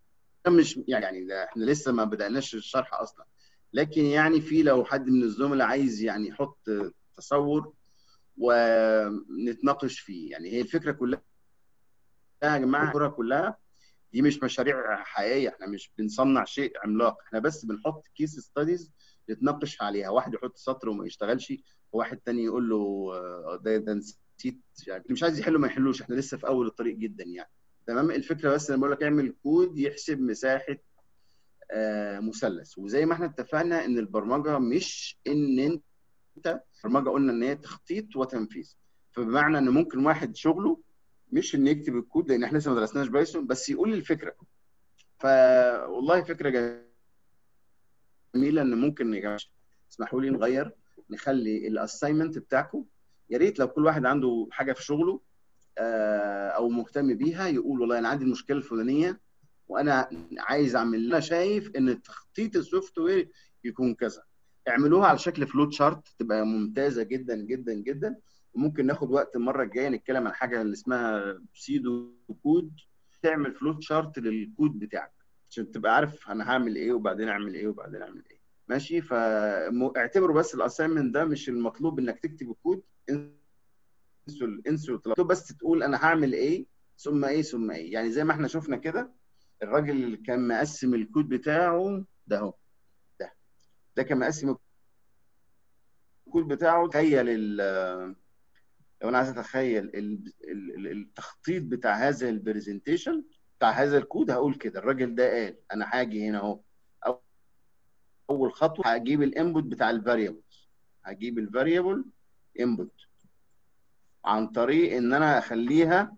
مش يعني ده احنا لسه ما بدأناش الشرح اصلا لكن يعني في لو حد من الزملاء عايز يعني يحط تصور ونتناقش فيه يعني هي الفكره كلها يا جماعه الكره كلها دي مش مشاريع حقيقيه احنا مش بنصنع شيء عملاق احنا بس بنحط كيس ستاديز نتناقش عليها واحد يحط سطر وما يشتغلش وواحد تاني يقول له ده ده نسيت يعني مش عايز يحله ما يحلوش احنا لسه في اول الطريق جدا يعني تمام الفكره بس انا بقول لك اعمل كود يحسب مساحه آه مثلث وزي ما احنا اتفقنا ان البرمجه مش ان انت البرمجه قلنا ان هي تخطيط وتنفيذ فبمعنى ان ممكن واحد شغله مش ان يكتب الكود لان احنا لسه ما درسناش بايثون بس يقول لي الفكره فوالله فكره جميله ان ممكن يا جماعه اسمحوا لي نغير نخلي الاساينمنت بتاعكم يا ريت لو كل واحد عنده حاجه في شغله او مهتم بيها يقول والله انا عندي المشكله الفلانيه وانا عايز اعمل انا شايف ان تخطيط السوفت وير يكون كذا اعملوها على شكل فلوت شارت تبقى ممتازه جدا جدا جدا وممكن ناخد وقت المره الجايه نتكلم عن حاجه اللي اسمها سيدو كود تعمل فلوت شارت للكود بتاعك عشان تبقى عارف انا هعمل ايه وبعدين اعمل ايه وبعدين اعمل ايه ماشي فاعتبروا بس الاساينمنت ده مش المطلوب انك تكتب الكود انسوا انسوا بس تقول انا هعمل ايه ثم ايه ثم ايه يعني زي ما احنا شفنا كده الراجل اللي كان مقسم الكود بتاعه ده اهو ده ده كان مقسم الكود بتاعه تخيل لو انا عايز اتخيل التخطيط بتاع هذا البرزنتيشن بتاع هذا الكود هقول كده الراجل ده قال انا هاجي هنا اهو اول خطوه هجيب الانبوت بتاع الفاريبلز هجيب الفاريبل انبوت عن طريق ان انا اخليها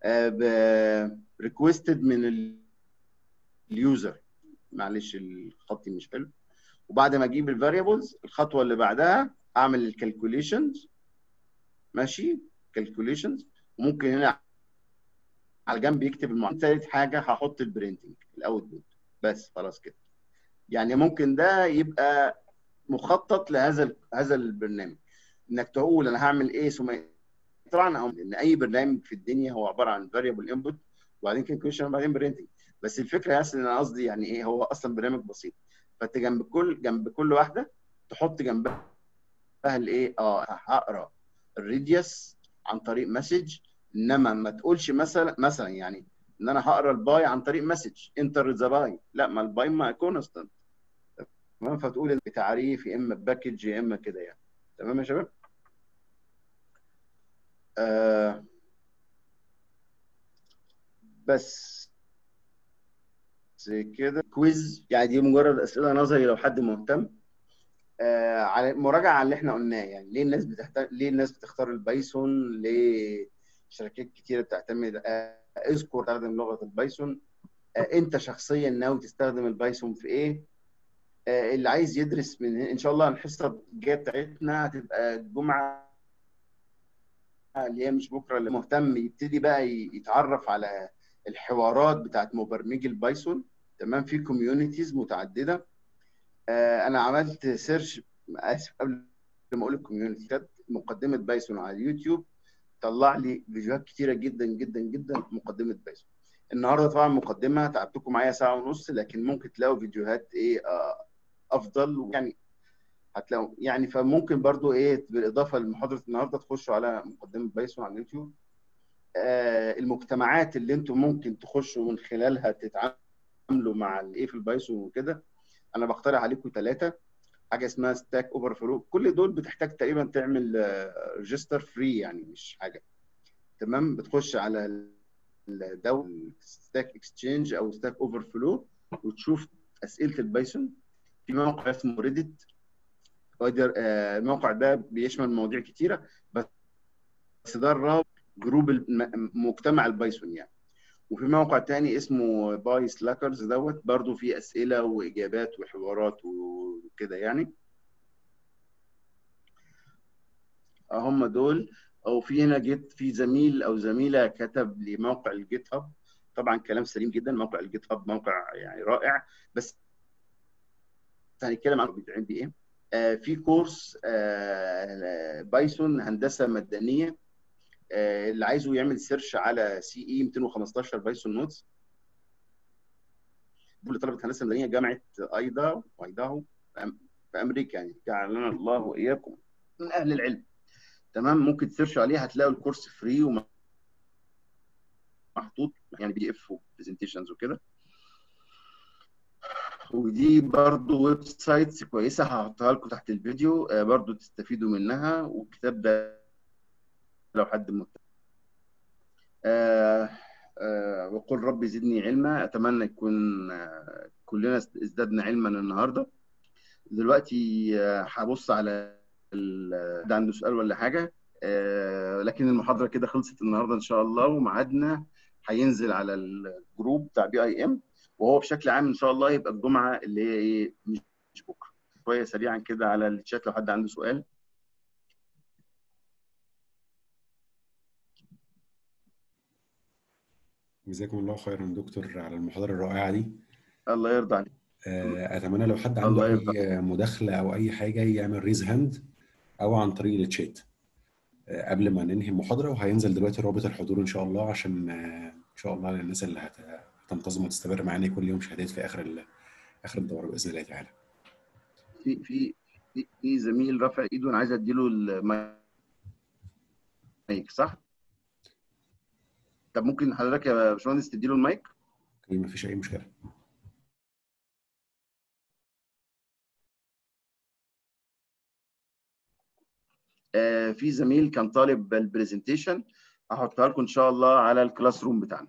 ريكويستد من اليوزر معلش الخطي مش حلو وبعد ما اجيب الفاريبلز الخطوه اللي بعدها اعمل الكالكوليشنز ماشي كالكوليشنز وممكن هنا على جنب يكتب المعادله ثالث حاجه هحط البرينتنج الاوتبوت بس خلاص كده يعني ممكن ده يبقى مخطط لهذا هذا البرنامج انك تقول انا هعمل ايه ثم طبعا او ان اي برنامج في الدنيا هو عباره عن فاريبل انبوت وبعدين كالكوليشن وبعدين برينتنج بس الفكره اصلا انا قصدي يعني ايه هو اصلا برنامج بسيط فانت جنب كل جنب كل واحده تحط جنبها الايه اه هقرا الريديوس عن طريق مسج انما ما تقولش مثلا مثلا يعني ان انا هقرا الباي عن طريق مسج انتر ذا باي لا ما الباي ما كونستنت تمام فتقول بتعريف يا اما باكج يا اما كده يعني تمام يا شباب آه بس زي كده كويز يعني دي مجرد اسئله نظري لو حد مهتم آه على مراجعه على اللي احنا قلناه يعني ليه الناس بتحتاج ليه الناس بتختار البايثون ليه شركات كتيره بتعتمد آه اذكر استخدم لغه البايثون آه انت شخصيا ناوي تستخدم البايثون في ايه آه اللي عايز يدرس من ان شاء الله الحصه الجايه بتاعتنا هتبقى الجمعه اللي هي مش بكره اللي مهتم يبتدي بقى يتعرف على الحوارات بتاعت مبرمجي البايثون تمام في كوميونيتيز متعدده آه انا عملت سيرش اسف قبل ما اقول الكوميونتي كانت مقدمه بايثون على اليوتيوب طلع لي فيديوهات كتيره جدا جدا جدا مقدمه بايثون النهارده طبعا مقدمه تعبتكم معايا ساعه ونص لكن ممكن تلاقوا فيديوهات ايه آه افضل يعني هتلاقوا يعني فممكن برضو ايه بالاضافه لمحاضره النهارده تخشوا على مقدمه بايثون على اليوتيوب آه المجتمعات اللي انتم ممكن تخشوا من خلالها تتعاملوا مع الايه في البايثون وكده انا بقترح عليكم ثلاثه حاجه اسمها ستاك اوفر فلو كل دول بتحتاج تقريبا تعمل ريجستر فري يعني مش حاجه تمام بتخش على الدول ستاك اكسشينج او ستاك اوفر فلو وتشوف اسئله البايثون في موقع اسمه ريديت الموقع ده بيشمل مواضيع كتيره بس ده الرابط جروب مجتمع البايثون يعني وفي موقع تاني اسمه باي سلاكرز دوت برضو فيه اسئله واجابات وحوارات وكده يعني هم دول او في هنا جيت في زميل او زميله كتب لي موقع الجيت هاب طبعا كلام سليم جدا موقع الجيت هاب موقع يعني رائع بس هنتكلم عنه بيتعمل بيه ايه آه في كورس آه بايثون هندسه مدنيه آه اللي عايزه يعمل سيرش على سي اي 215 بايثون نوتس كل طلبه الهندسه المدنيه جامعه ايدا وايداهو في امريكا يعني جعلنا الله واياكم من اهل العلم تمام ممكن تسيرش عليه هتلاقوا الكورس فري ومحطوط يعني بي دي اف وبرزنتيشنز وكده ودي برضو ويب سايتس كويسه هحطها لكم تحت الفيديو برضو تستفيدوا منها والكتاب ده لو حد مهتم آه آه وقل ربي زدني علما اتمنى يكون آه كلنا ازددنا علما النهارده دلوقتي هبص على ده عنده سؤال ولا حاجه لكن المحاضره كده خلصت النهارده ان شاء الله وميعادنا هينزل على الجروب بتاع بي اي ام وهو بشكل عام ان شاء الله يبقى الجمعه اللي هي ايه مش بكره شويه سريعا كده على الشات لو حد عنده سؤال جزاكم الله خيرا دكتور على المحاضره الرائعه دي الله يرضى عليك اتمنى لو حد عنده اي مداخله او اي حاجه يعمل ريز هاند او عن طريق التشات قبل ما ننهي المحاضره وهينزل دلوقتي رابط الحضور ان شاء الله عشان ان شاء الله الناس اللي هتنتظم وتستمر معانا كل يوم شهادات في اخر اخر الدوره باذن الله تعالى. في في في زميل رافع ايده انا عايز اديله المايك صح؟ طب ممكن حضرتك يا باشمهندس تديله المايك؟ اوكي مفيش اي مشكله. آه في زميل كان طالب البرزنتيشن هحطها لكم ان شاء الله على الكلاس روم بتاعنا.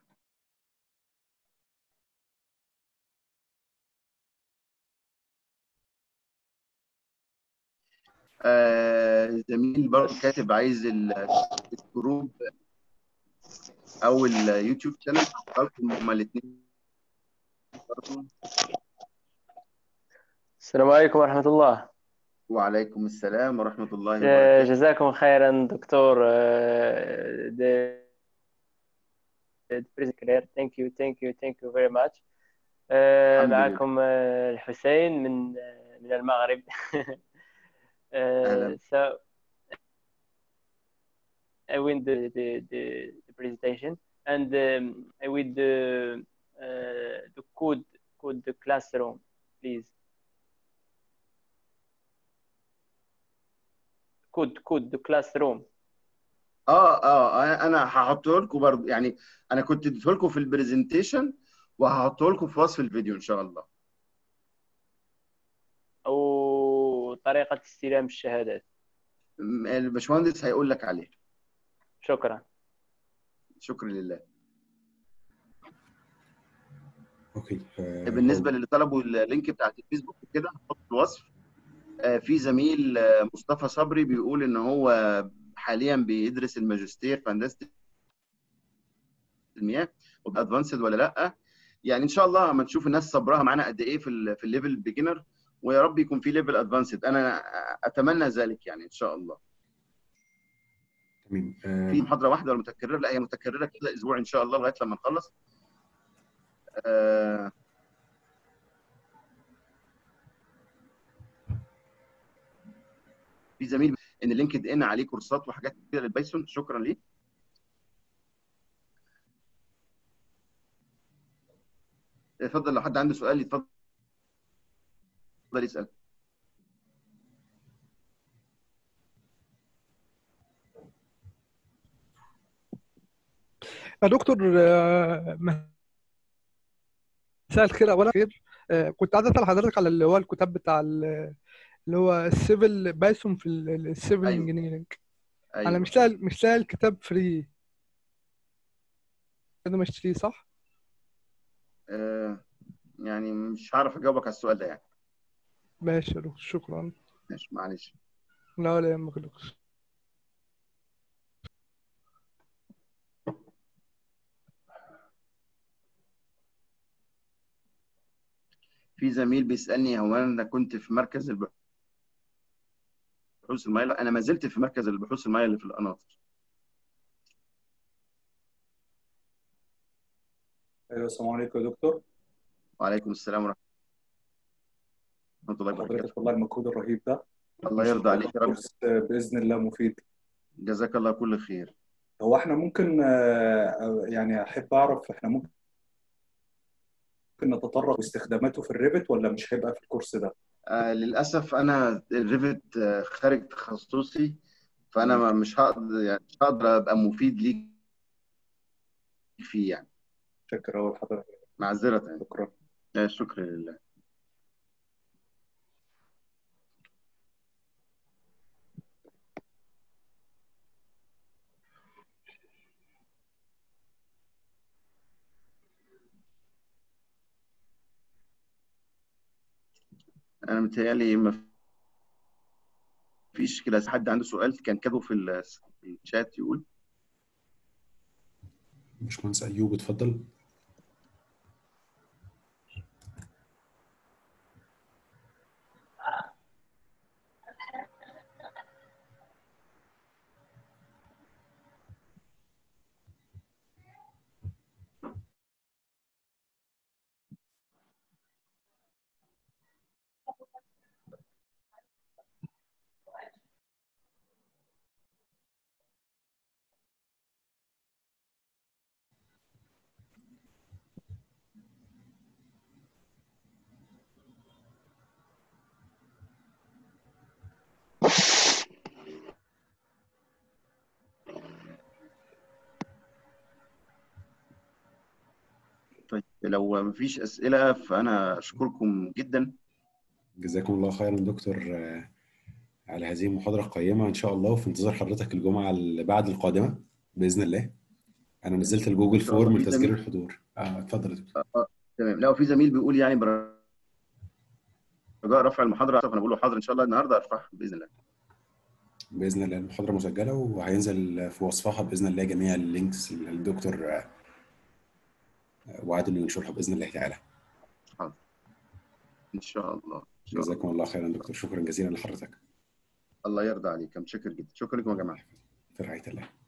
آه زميل برضه كاتب عايز الجروب او اليوتيوب شانل هحطها لكم هما الاثنين السلام عليكم ورحمة الله وعليكم السلام ورحمة الله وبركاته جزاكم خيرا دكتور thank you thank you thank you very much معكم الحسين من من المغرب so I win the, the, the, the presentation and um, I will the, uh, the code code the classroom please كود كود ذا كلاس روم اه اه انا هحطه لكم برضه يعني انا كنت اديته لكم في البرزنتيشن وهحطه لكم في وصف الفيديو ان شاء الله او طريقه استلام الشهادات الباشمهندس هيقول لك عليه شكرا شكرا لله اوكي بالنسبه للي طلبوا اللينك بتاعت الفيسبوك كده هحط في الوصف في زميل مصطفى صبري بيقول ان هو حاليا بيدرس الماجستير في هندسه المياه ادفانسد ولا لا يعني ان شاء الله اما نشوف الناس صبرها معانا قد ايه في في الليفل بيجنر ويا رب يكون في ليفل ادفانسد انا اتمنى ذلك يعني ان شاء الله تمام في محاضره واحده ولا متكرره لا هي متكرره كده اسبوع ان شاء الله لغايه لما نخلص آه في زميل ان لينكد ان عليه كورسات وحاجات كده للبايثون شكرا ليه اتفضل لو حد عنده سؤال يتفضل يسال يا دكتور مساء الخير اولا خير كنت عايز اسال حضرتك على اللي هو الكتاب بتاع اللي هو السيفل بايثون في السيفل أيوة. انجينيرنج أيوة. انا مش لاقي مش لاقي الكتاب فري انا مشتريه صح آه يعني مش هعرف اجاوبك على السؤال ده يعني ماشي يا دكتور شكرا ماشي معلش لا ولا يهمك يا دكتور في زميل بيسالني هو انا كنت في مركز البحوث المائيه انا ما زلت في مركز البحوث المائيه اللي في القناطر ايوه السلام عليكم يا دكتور وعليكم السلام ورحمه الله وبركاته حضرتك والله المجهود الرهيب ده الله يرضى عليك يا رب كورس باذن الله مفيد جزاك الله كل خير هو احنا ممكن آه، يعني احب اعرف احنا ممكن نتطرق لاستخداماته في الريفت ولا مش هيبقى في الكورس ده؟ آه للاسف انا الريفت آه، خارج تخصصي فانا ما- مش هقدر يعني مش هقدر ابقى مفيد ليك فيه يعني شكرا أول حضرتك معذره يعني شكرا آه، شكرا لله انا متهيألي ما فيش كده حد عنده سؤال كان كاتبه في ال- في الشات يقول باشمهندس ايوب اتفضل طيب لو ما فيش اسئله فانا اشكركم جدا جزاكم الله خيرا دكتور آه، على هذه المحاضرة القيمة إن شاء الله وفي انتظار حضرتك الجمعة اللي بعد القادمة بإذن الله أنا نزلت الجوجل إن شاء الله. فورم في لتسجيل زميل- الحضور آه اتفضل يا دكتور تمام لو في زميل بيقول يعني برجاء رفع المحاضره فانا بقول له حاضر ان شاء الله النهارده ارفعها باذن الله بإذن الله المحاضرة مسجلة وهينزل في وصفها بإذن الله جميع اللينكس اللي الدكتور آه، وعد إنه ينشرها بإذن الله تعالى ان شاء الله إن شاء الله. جزاكم الله خيرا دكتور شكرا جزيلا لحضرتك الله يرضى عليك متشكر جدا شكرا لكم يا جماعه في رعاية الله